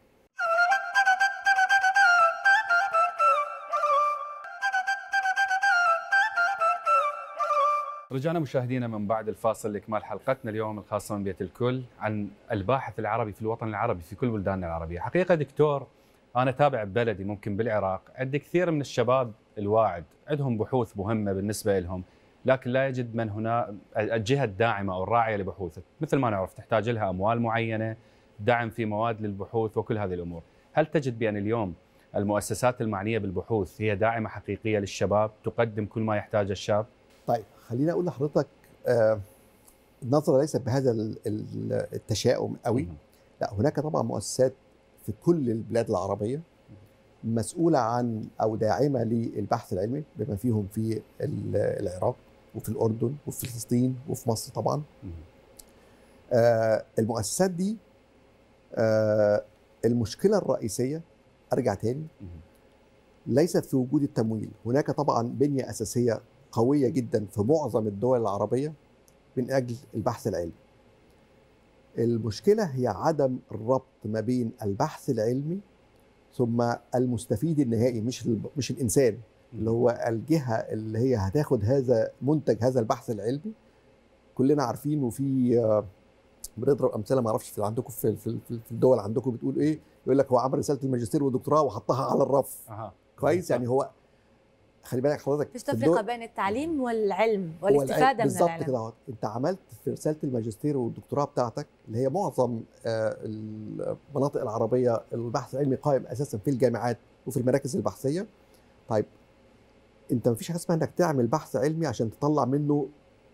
رجعنا مشاهدينا من بعد الفاصل لاكمال حلقتنا اليوم الخاصه من بيت الكل عن الباحث العربي في الوطن العربي في كل بلداننا العربيه، حقيقه دكتور انا تابع ببلدي ممكن بالعراق عندي كثير من الشباب الواعد عندهم بحوث مهمه بالنسبه لهم لكن لا يجد من هنا الجهه الداعمه او الراعيه لبحوثه، مثل ما نعرف تحتاج لها اموال معينه، دعم في مواد للبحوث وكل هذه الامور. هل تجد بان اليوم المؤسسات المعنيه بالبحوث هي داعمه حقيقيه للشباب تقدم كل ما يحتاجه الشاب؟ طيب خليني اقول لحضرتك آه، النظره ليست بهذا ال- ال- التشاؤم قوي مهم. لا هناك طبعا مؤسسات في كل البلاد العربيه مسؤوله عن او داعمه للبحث العلمي بما فيهم في ال- العراق وفي الاردن وفي فلسطين وفي مصر طبعا مهم. آه، المؤسسات دي آه، المشكله الرئيسيه ارجع تاني مهم. ليست في وجود التمويل هناك طبعا بنيه اساسيه قويه جدا في معظم الدول العربيه من اجل البحث العلمي المشكله هي عدم الربط ما بين البحث العلمي ثم المستفيد النهائي مش ال- مش الانسان اللي هو الجهه اللي هي هتاخد هذا منتج هذا البحث العلمي كلنا عارفين وفي آه، بنضرب امثله ما اعرفش في عندكم في في في الدول عندكم بتقول ايه يقول لك هو عمل رساله الماجستير والدكتوراه وحطها على الرف اها كويس يعني هو خلي بالك حضرتك فيش في الدول- تفرقه بين التعليم والعلم هو العلم- والاستفاده من بالظبط العلم كده اهوت. انت عملت في رساله الماجستير والدكتوراه بتاعتك اللي هي معظم آه، المناطق العربيه البحث العلمي قائم اساسا في الجامعات وفي المراكز البحثيه طيب انت مفيش حاجه اسمها انك تعمل بحث علمي عشان تطلع منه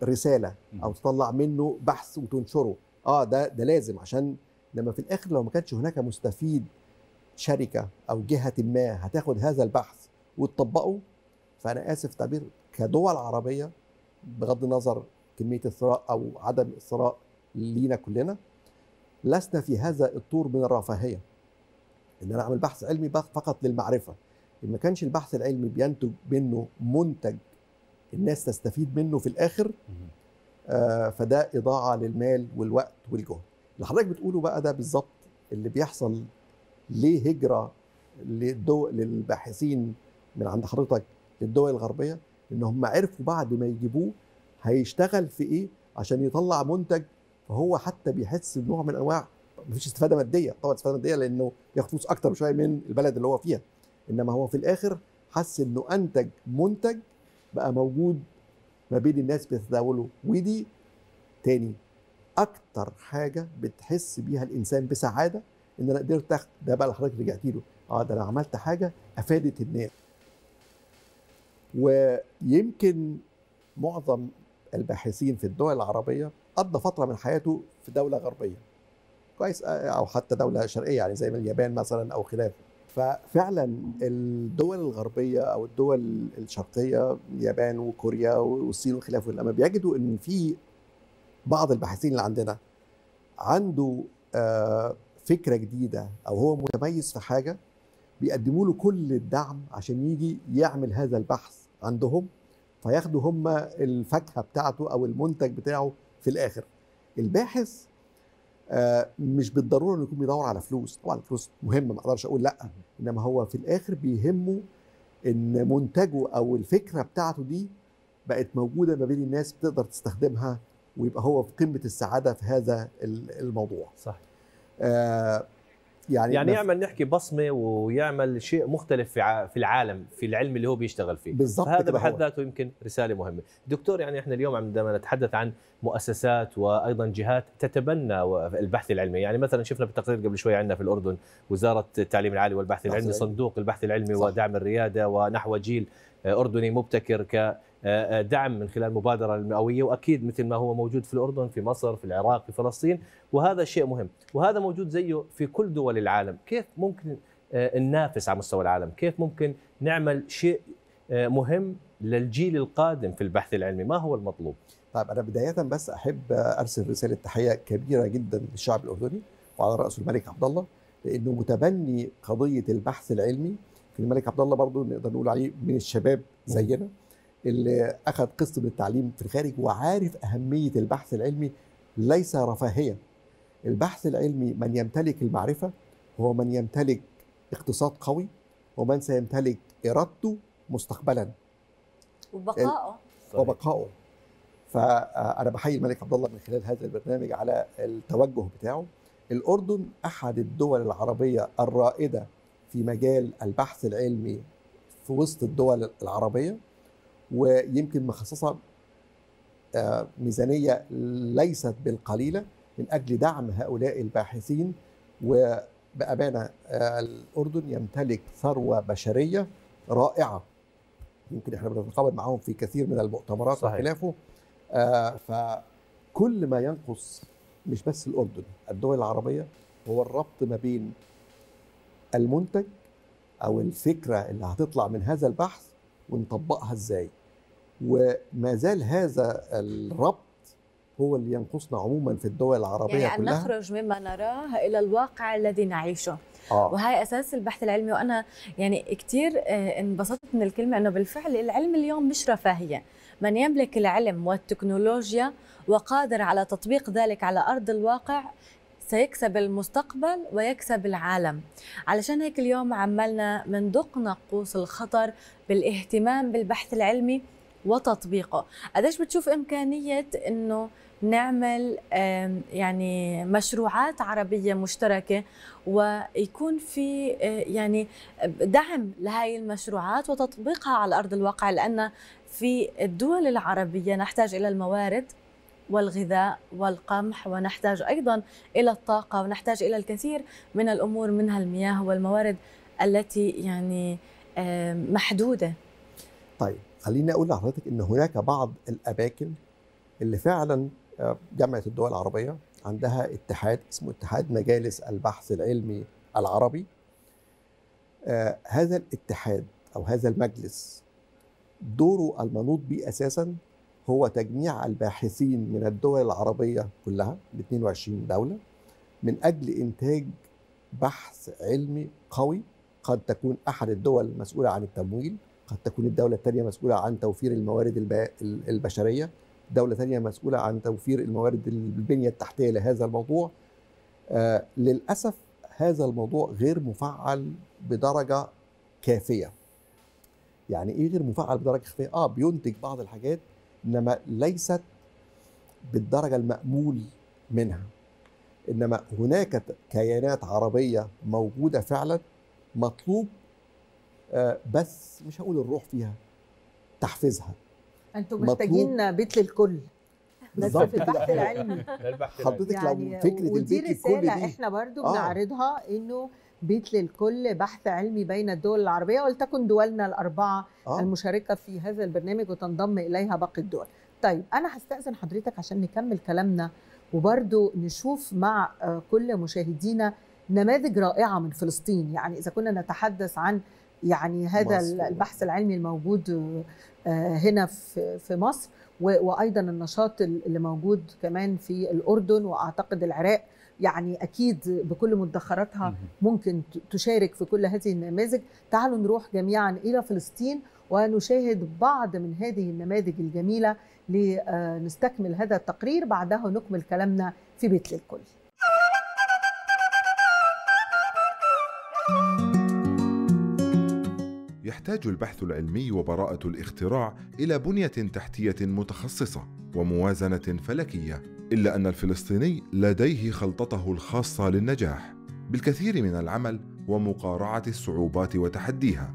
رساله او تطلع منه بحث وتنشره اه ده ده لازم عشان لما في الاخر لو ما كانش هناك مستفيد شركه او جهه ما هتاخد هذا البحث وتطبقه فانا اسف تعبير كدول عربيه بغض النظر كميه الثراء او عدم الثراء لينا كلنا لسنا في هذا الطور من الرفاهيه ان انا اعمل بحث علمي بس فقط للمعرفه ان ما كانش البحث العلمي بينتج منه منتج الناس تستفيد منه في الاخر آه فده اضاعه للمال والوقت والجهد اللي حضرتك بتقوله بقى ده بالظبط اللي بيحصل ليه هجره للدول للباحثين من عند حضرتك للدول الغربيه ان هم عرفوا بعد ما يجيبوه هيشتغل في ايه عشان يطلع منتج فهو حتى بيحس بنوع من انواع مفيش استفاده ماديه طبعا استفاده ماديه لانه ياخد فلوس اكتر بشويه من البلد اللي هو فيها انما هو في الاخر حس انه انتج منتج بقى موجود ما بين الناس بتتداوله ودي تاني اكتر حاجه بتحس بيها الانسان بسعاده ان انا قدرت أخ... ده بقى اللي حضرتك رجعت له اه ده انا عملت حاجه افادت الناس ويمكن معظم الباحثين في الدول العربيه قضى فتره من حياته في دوله غربيه كويس او حتى دوله شرقيه يعني زي ما اليابان مثلا او خلافه ففعلا الدول الغربيه او الدول الشرقيه اليابان وكوريا والصين وخلافه لما بيجدوا ان في بعض الباحثين اللي عندنا عنده آه، فكره جديده او هو متميز في حاجه بيقدموا له كل الدعم عشان يجي يعمل هذا البحث عندهم فياخدوا هم الفاكهه بتاعته او المنتج بتاعه في الاخر الباحث آه، مش بالضروره انه يكون بيدور على فلوس طبعا الفلوس مهمه ما اقدرش اقول لا انما هو في الاخر بيهمه ان منتجه او الفكره بتاعته دي بقت موجوده ما بين الناس بتقدر تستخدمها ويبقى هو في قمه السعاده في هذا الموضوع صح آه يعني يعني يعمل نحكي بصمه ويعمل شيء مختلف في ع- في العالم في العلم اللي هو بيشتغل فيه بالظبط هذا كده بحد هو. ذاته يمكن رساله مهمه دكتور يعني احنا اليوم عندما نتحدث عن مؤسسات وايضا جهات تتبنى و- البحث العلمي يعني مثلا شفنا بالتقرير قبل شوي عندنا في الاردن وزاره التعليم العالي والبحث البحث العلمي العلمي. صندوق البحث العلمي صح. ودعم الرياده ونحو جيل آه، اردني مبتكر كدعم من خلال المبادره المئويه واكيد مثل ما هو موجود في الاردن في مصر في العراق في فلسطين وهذا شيء مهم وهذا موجود زيه في كل دول العالم كيف ممكن آه، ننافس على مستوى العالم كيف ممكن نعمل شيء آه، مهم للجيل القادم في البحث العلمي ما هو المطلوب طيب انا بدايه بس احب ارسل رساله تحيه كبيره جدا للشعب الاردني وعلى راسه الملك عبد الله لانه متبني قضيه البحث العلمي في الملك عبد الله برضه نقدر نقول عليه من الشباب زينا اللي اخذ قسط من التعليم في الخارج وعارف اهميه البحث العلمي ليس رفاهيه البحث العلمي من يمتلك المعرفه هو من يمتلك اقتصاد قوي ومن سيمتلك ارادته مستقبلا وبقائه وبقائه فانا بحيي الملك عبد الله من خلال هذا البرنامج على التوجه بتاعه الاردن احد الدول العربيه الرائده في مجال البحث العلمي في وسط الدول العربيه ويمكن مخصصه آه، ميزانيه ليست بالقليله من اجل دعم هؤلاء الباحثين وبامانه آه، الاردن يمتلك ثروه بشريه رائعه يمكن احنا بنتقابل معاهم في كثير من المؤتمرات صحيح. وخلافه آه فكل ما ينقص مش بس الاردن الدول العربيه هو الربط ما بين المنتج او الفكره اللي هتطلع من هذا البحث ونطبقها ازاي وما زال هذا الربط هو اللي ينقصنا عموما في الدول العربيه يعني أن كلها نخرج مما نراه إلى الواقع الذي نعيشه اه وهي اساس البحث العلمي وانا يعني كثير انبسطت من الكلمه انه بالفعل العلم اليوم مش رفاهيه من يملك العلم والتكنولوجيا وقادر على تطبيق ذلك على ارض الواقع سيكسب المستقبل ويكسب العالم علشان هيك اليوم عمالنا مندق ناقوس الخطر بالاهتمام بالبحث العلمي وتطبيقه قديش بتشوف إمكانية أنه نعمل آم، يعني مشروعات عربية مشتركة ويكون في آه، يعني دعم لهذه المشروعات وتطبيقها على أرض الواقع لأن في الدول العربية نحتاج إلى الموارد والغذاء والقمح ونحتاج أيضا إلى الطاقة ونحتاج إلى الكثير من الأمور منها المياه والموارد التي يعني آم، محدودة طيب خليني اقول لحضرتك ان هناك بعض الاماكن اللي فعلا آه، جامعه الدول العربيه عندها اتحاد اسمه اتحاد مجالس البحث العلمي العربي آه، هذا الاتحاد او هذا المجلس دوره المنوط به اساسا هو تجميع الباحثين من الدول العربيه كلها ب 22 دوله من اجل انتاج بحث علمي قوي قد تكون احد الدول مسؤوله عن التمويل قد تكون الدوله الثانيه مسؤوله عن توفير الموارد الب- البشريه دولة ثانية مسؤولة عن توفير الموارد البنية التحتية لهذا الموضوع آه للأسف هذا الموضوع غير مفعل بدرجة كافية يعني إيه غير مفعل بدرجة كافية؟ آه بينتج بعض الحاجات إنما ليست بالدرجة المأمول منها إنما هناك كيانات عربية موجودة فعلا مطلوب آه بس مش هقول الروح فيها تحفيزها انتم مطلوب- محتاجين بيت للكل بس بالظبط في البحث كده. العلمي حضرتك يعني لو فكرة ودي البيت الكل رسالة دي احنا برضو آه. بنعرضها انه بيت للكل بحث علمي بين الدول العربية ولتكن دولنا الأربعة آه. المشاركة في هذا البرنامج وتنضم إليها باقي الدول طيب أنا هستأذن حضرتك عشان نكمل كلامنا وبرضو نشوف مع آه، كل مشاهدينا نماذج رائعة من فلسطين يعني إذا كنا نتحدث عن يعني هذا مصر. البحث العلمي الموجود آه، هنا في في مصر و- وايضا النشاط اللي موجود كمان في الاردن واعتقد العراق يعني اكيد بكل مدخراتها ممكن ت- تشارك في كل هذه النماذج تعالوا نروح جميعا الى فلسطين ونشاهد بعض من هذه النماذج الجميله لنستكمل هذا التقرير بعدها نكمل كلامنا في بيت للكل يحتاج البحث العلمي وبراءة الاختراع إلى بنية تحتية متخصصة وموازنة فلكية، إلا أن الفلسطيني لديه خلطته الخاصة للنجاح، بالكثير من العمل ومقارعة الصعوبات وتحديها.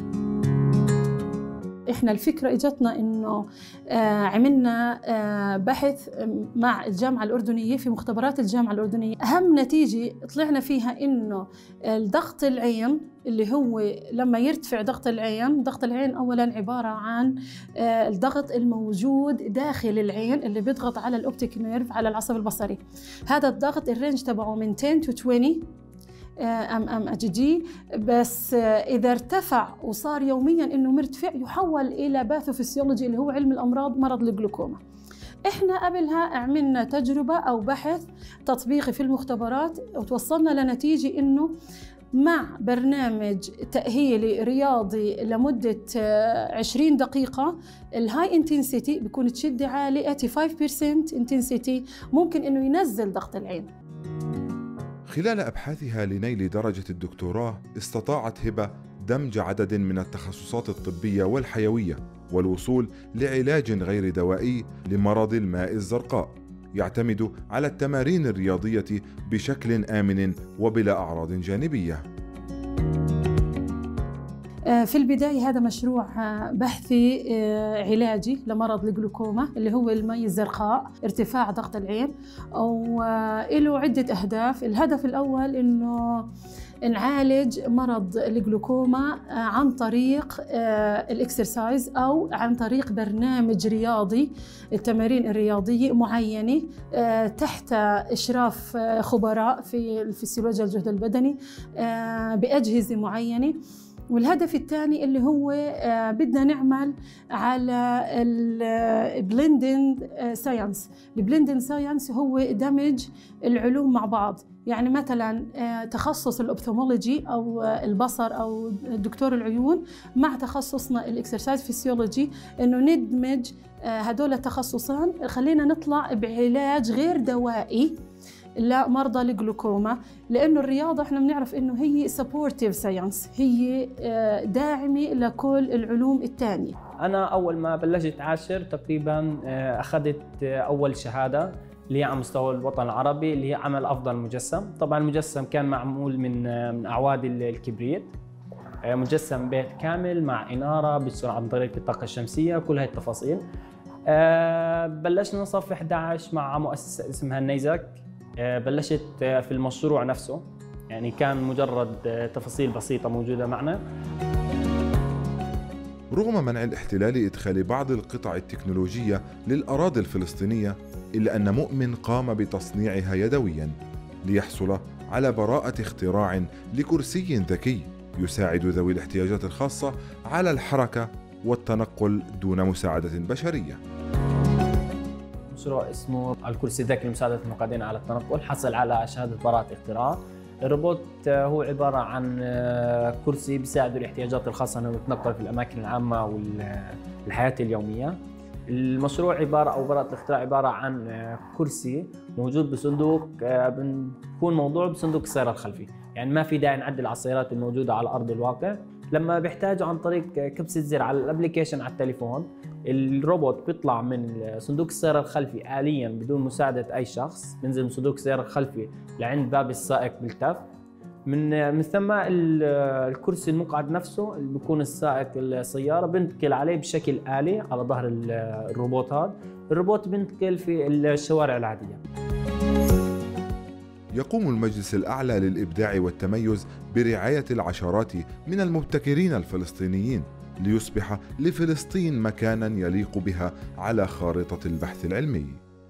احنا الفكره اجتنا انه آه، عملنا آه، بحث مع الجامعه الاردنيه في مختبرات الجامعه الاردنيه اهم نتيجه طلعنا فيها انه الضغط العين اللي هو لما يرتفع ضغط العين ضغط العين اولا عباره عن آه، الضغط الموجود داخل العين اللي بيضغط على الاوبتيك نيرف على العصب البصري هذا الضغط الرينج تبعه من 10 to 20 ام ام اتش دي بس آه، اذا ارتفع وصار يوميا انه مرتفع يحول الى باثوفيسيولوجي اللي هو علم الامراض مرض الجلوكوما احنا قبلها عملنا تجربه او بحث تطبيقي في المختبرات وتوصلنا لنتيجه انه مع برنامج تأهيلي رياضي لمدة آه، 20 دقيقة الهاي انتنسيتي بيكون تشدي عالي 85% انتنسيتي ممكن انه ينزل ضغط العين خلال أبحاثها لنيل درجة الدكتوراه استطاعت هبة دمج عدد من التخصصات الطبية والحيوية والوصول لعلاج غير دوائي لمرض الماء الزرقاء يعتمد على التمارين الرياضية بشكل آمن وبلا أعراض جانبية آه، في البداية هذا مشروع آه، بحثي آه، علاجي لمرض الجلوكوما اللي هو المي الزرقاء ارتفاع ضغط العين وله عدة أهداف الهدف الأول أنه نعالج مرض الجلوكوما آه، عن طريق آه، الاكسرسايز أو عن طريق برنامج رياضي التمارين الرياضية معينة آه، تحت إشراف آه، خبراء في الفسيولوجيا الجهد البدني آه، بأجهزة معينة والهدف الثاني اللي هو آه، بدنا نعمل على البلندنج ساينس البلندنج ساينس هو دمج العلوم مع بعض يعني مثلا آه، تخصص الاوبثومولوجي او آه، البصر او دكتور العيون مع تخصصنا الاكسرسايز فيسيولوجي انه ندمج آه، هدول التخصصان خلينا نطلع بعلاج غير دوائي لمرضى الجلوكوما لانه الرياضه احنا بنعرف انه هي سبورتيف ساينس هي آه، داعمه لكل العلوم الثانيه أنا أول ما بلشت عاشر تقريبا آه، أخذت آه، أول شهادة اللي هي على مستوى الوطن العربي اللي هي عمل أفضل مجسم طبعا المجسم كان معمول من آه، من أعواد ال- الكبريت آه، مجسم بيت كامل مع إنارة بيشتغل عن طريق الطاقة الشمسية كل هاي التفاصيل آه، بلشنا صف 11 مع مؤسسة اسمها النيزك آه، بلشت آه، في المشروع نفسه يعني كان مجرد آه، تفاصيل بسيطة موجودة معنا رغم منع الاحتلال إدخال بعض القطع التكنولوجية للأراضي الفلسطينية إلا أن مؤمن قام بتصنيعها يدويا ليحصل على براءة اختراع لكرسي ذكي يساعد ذوي الاحتياجات الخاصة على الحركة والتنقل دون مساعدة بشرية مشروع اسمه الكرسي الذكي لمساعدة المقعدين على التنقل حصل على شهادة براءة اختراع الروبوت هو عبارة عن كرسي بيساعد الاحتياجات الخاصة انه يتنقل في الأماكن العامة والحياة اليومية المشروع عبارة أو براءة الاختراع عبارة عن كرسي موجود بصندوق بنكون موضوع بصندوق السيارة الخلفي يعني ما في داعي نعدل على السيارات الموجودة على أرض الواقع لما بيحتاجوا عن طريق كبسة زر على الابلكيشن على التليفون الروبوت بيطلع من صندوق السيارة الخلفي آليا بدون مساعدة أي شخص بينزل من صندوق السيارة الخلفي لعند باب السائق بالتف من من ثم الكرسي المقعد نفسه اللي بيكون السائق السيارة بينتقل عليه بشكل آلي على ظهر الروبوت هذا الروبوت بينتقل في الشوارع العادية يقوم المجلس الأعلى للإبداع والتميز برعاية العشرات من المبتكرين الفلسطينيين ليصبح لفلسطين مكانا يليق بها على خارطة البحث العلمي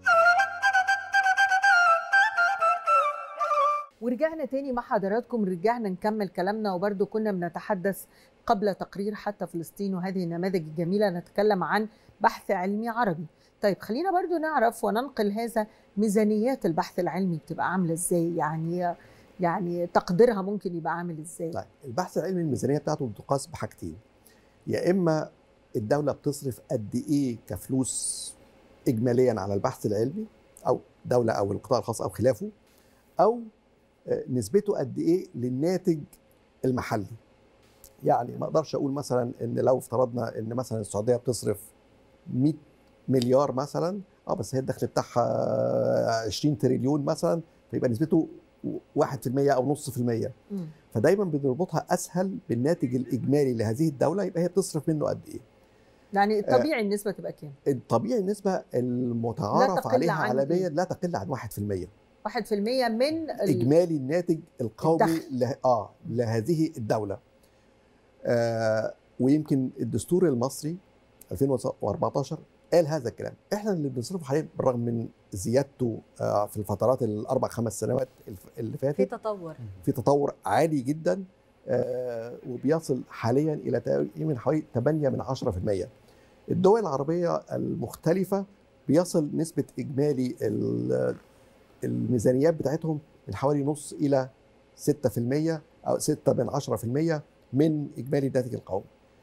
ورجعنا تاني مع حضراتكم رجعنا نكمل كلامنا وبرضو كنا بنتحدث قبل تقرير حتى فلسطين وهذه النماذج الجميلة نتكلم عن بحث علمي عربي طيب خلينا برضو نعرف وننقل هذا ميزانيات البحث العلمي بتبقى عاملة ازاي يعني يعني تقديرها ممكن يبقى عامل ازاي طيب البحث العلمي الميزانية بتاعته بتقاس بحاجتين يا إما الدولة بتصرف قد إيه كفلوس إجماليا على البحث العلمي أو دولة أو القطاع الخاص أو خلافه أو نسبته قد ايه للناتج المحلي يعني ما اقدرش اقول مثلا ان لو افترضنا ان مثلا السعوديه بتصرف 100 مليار مثلا اه بس هي الدخل بتاعها 20 تريليون مثلا فيبقى نسبته 1% او نص في المية فدايما بنربطها اسهل بالناتج الاجمالي لهذه الدوله يبقى هي بتصرف منه قد ايه يعني طبيعي آه النسبه تبقى كام؟ الطبيعي النسبه المتعارف عليها عالميا لا تقل عن 1% 1% من اجمالي الناتج القومي له... اه لهذه الدوله آه ويمكن الدستور المصري 2014 قال هذا الكلام احنا اللي بنصرفه حاليا بالرغم من زيادته آه في الفترات الاربع خمس سنوات اللي فاتت في تطور في تطور عالي جدا آه وبيصل حاليا الى تقريبا حوالي 8 من 10% الدول العربيه المختلفه بيصل نسبه اجمالي الميزانيات بتاعتهم من حوالي نص الى 6% او 6 من 10% من اجمالي الناتج القومي.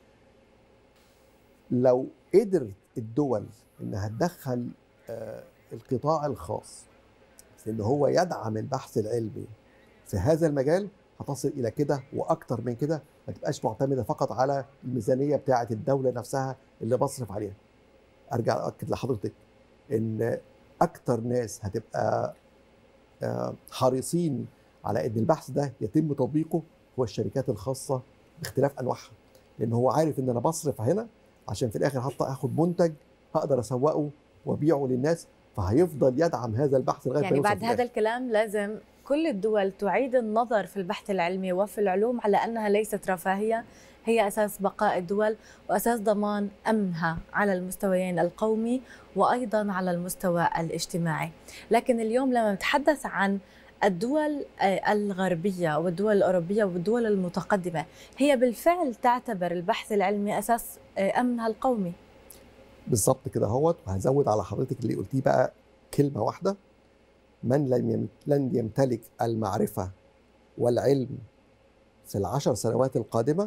لو قدرت الدول انها تدخل القطاع الخاص في ان هو يدعم البحث العلمي في هذا المجال هتصل الى كده واكتر من كده ما تبقاش معتمده فقط على الميزانيه بتاعه الدوله نفسها اللي بصرف عليها. ارجع اكد لحضرتك ان اكتر ناس هتبقى حريصين على ان البحث ده يتم تطبيقه هو الشركات الخاصه باختلاف انواعها لان هو عارف ان انا بصرف هنا عشان في الاخر حتى اخد منتج هقدر اسوقه وابيعه للناس فهيفضل يدعم هذا البحث لغايه يعني بعد هذا الكلام لازم كل الدول تعيد النظر في البحث العلمي وفي العلوم على انها ليست رفاهيه هي اساس بقاء الدول واساس ضمان امنها على المستويين القومي وايضا على المستوى الاجتماعي، لكن اليوم لما نتحدث عن الدول الغربيه والدول الاوروبيه والدول المتقدمه هي بالفعل تعتبر البحث العلمي اساس امنها القومي. بالظبط كده اهوت وهزود على حضرتك اللي قلتيه بقى كلمه واحده من لم لن يمتلك المعرفه والعلم في العشر سنوات القادمه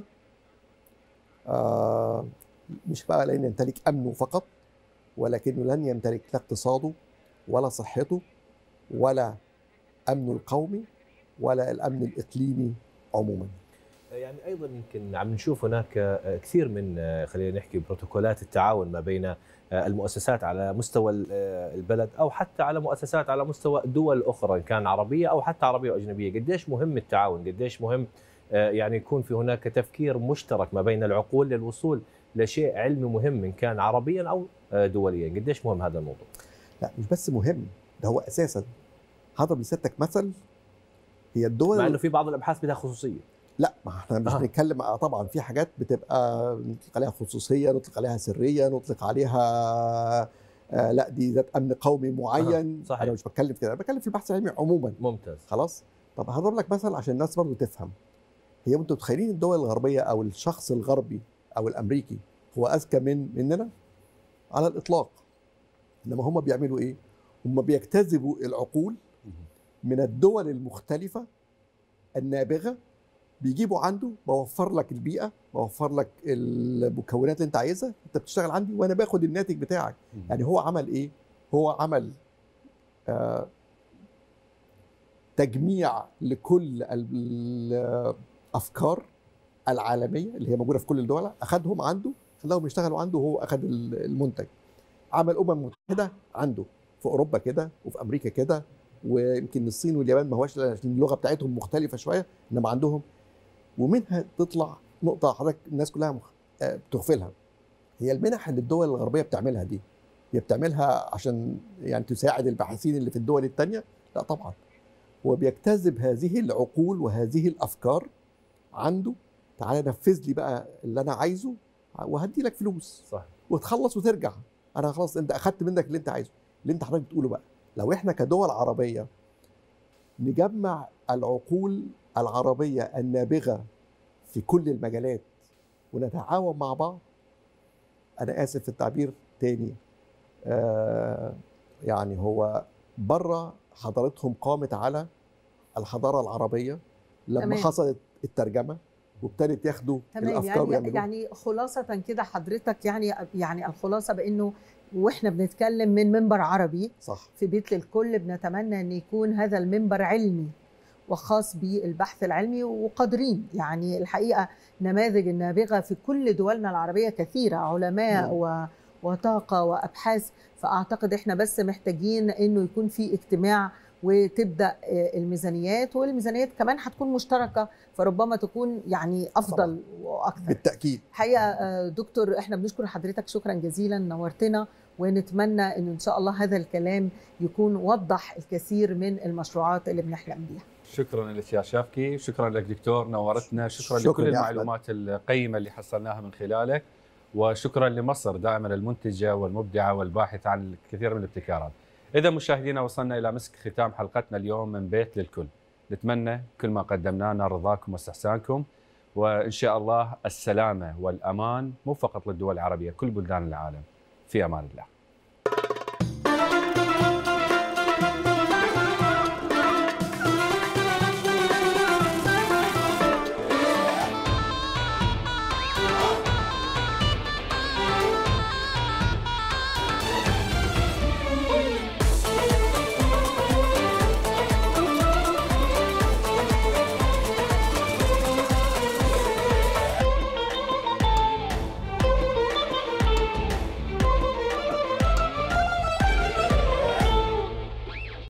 آه مش بقى لن يمتلك امنه فقط ولكنه لن يمتلك لا اقتصاده ولا صحته ولا امنه القومي ولا الامن الاقليمي عموما يعني ايضا يمكن عم نشوف هناك كثير من خلينا نحكي بروتوكولات التعاون ما بين المؤسسات على مستوى البلد او حتى على مؤسسات على مستوى دول اخرى ان كان عربيه او حتى عربيه واجنبيه، قديش مهم التعاون، قديش مهم يعني يكون في هناك تفكير مشترك ما بين العقول للوصول لشيء علمي مهم ان كان عربيا او دوليا، قديش مهم هذا الموضوع؟ لا مش بس مهم ده هو اساسا هضرب لسيادتك مثل هي الدول مع انه في بعض الابحاث بدها خصوصيه لا ما احنا مش آه. بنتكلم آه طبعا في حاجات بتبقى نطلق عليها خصوصيه نطلق عليها سريه نطلق عليها آه لا دي ذات امن قومي معين آه، صحيح. انا مش بتكلم في كده انا بتكلم في البحث العلمي عموما ممتاز خلاص طب هضرب لك مثل عشان الناس برضو تفهم هي انتوا متخيلين الدول الغربيه او الشخص الغربي او الامريكي هو اذكى من مننا على الاطلاق انما هم بيعملوا ايه هم بيجتذبوا العقول من الدول المختلفه النابغه بيجيبوا عنده بوفر لك البيئه بوفر لك المكونات اللي انت عايزها انت بتشتغل عندي وانا باخد الناتج بتاعك يعني هو عمل ايه هو عمل آه تجميع لكل الافكار العالميه اللي هي موجوده في كل الدول اخذهم عنده خلاهم يشتغلوا عنده وهو اخذ المنتج عمل امم متحده عنده في اوروبا كده وفي امريكا كده ويمكن الصين واليابان ما هواش عشان اللغه بتاعتهم مختلفه شويه انما عندهم ومنها تطلع نقطه حضرتك الناس كلها مخ... آه، بتغفلها هي المنح اللي الدول الغربيه بتعملها دي هي بتعملها عشان يعني تساعد الباحثين اللي في الدول الثانيه لا طبعا هو بيجتذب هذه العقول وهذه الافكار عنده تعالى نفذ لي بقى اللي انا عايزه وهدي لك فلوس صح وتخلص وترجع انا خلاص انت اخدت منك اللي انت عايزه اللي انت حضرتك بتقوله بقى لو احنا كدول عربيه نجمع العقول العربيه النابغه في كل المجالات ونتعاون مع بعض انا اسف في التعبير تاني آه يعني هو بره حضارتهم قامت على الحضاره العربيه لما تمام. حصلت الترجمه وابتدت ياخدوا تمام الافكار يعني ويعملوها يعني خلاصة كده حضرتك يعني يعني الخلاصة بانه واحنا بنتكلم من منبر عربي صح في بيت للكل بنتمنى ان يكون هذا المنبر علمي وخاص بالبحث العلمي وقادرين يعني الحقيقه نماذج النابغه في كل دولنا العربيه كثيره علماء و وطاقه وابحاث فاعتقد احنا بس محتاجين انه يكون في اجتماع وتبدا آه، الميزانيات والميزانيات كمان هتكون مشتركه فربما تكون يعني افضل واكثر بالتاكيد حقيقه آه، دكتور احنا بنشكر حضرتك شكرا جزيلا نورتنا ونتمنى ان ان شاء الله هذا الكلام يكون وضح الكثير من المشروعات اللي بنحلم بيها شكرا لك يا شافكي شكرا لك دكتور نورتنا شكرا, شكراً لكل يا أحمد. المعلومات القيمه اللي حصلناها من خلالك وشكرا لمصر دائما المنتجه والمبدعه والباحثه عن الكثير من الابتكارات اذا مشاهدينا وصلنا الى مسك ختام حلقتنا اليوم من بيت للكل نتمنى كل ما قدمناه نال رضاكم واستحسانكم وان شاء الله السلامه والامان مو فقط للدول العربيه كل بلدان العالم في امان الله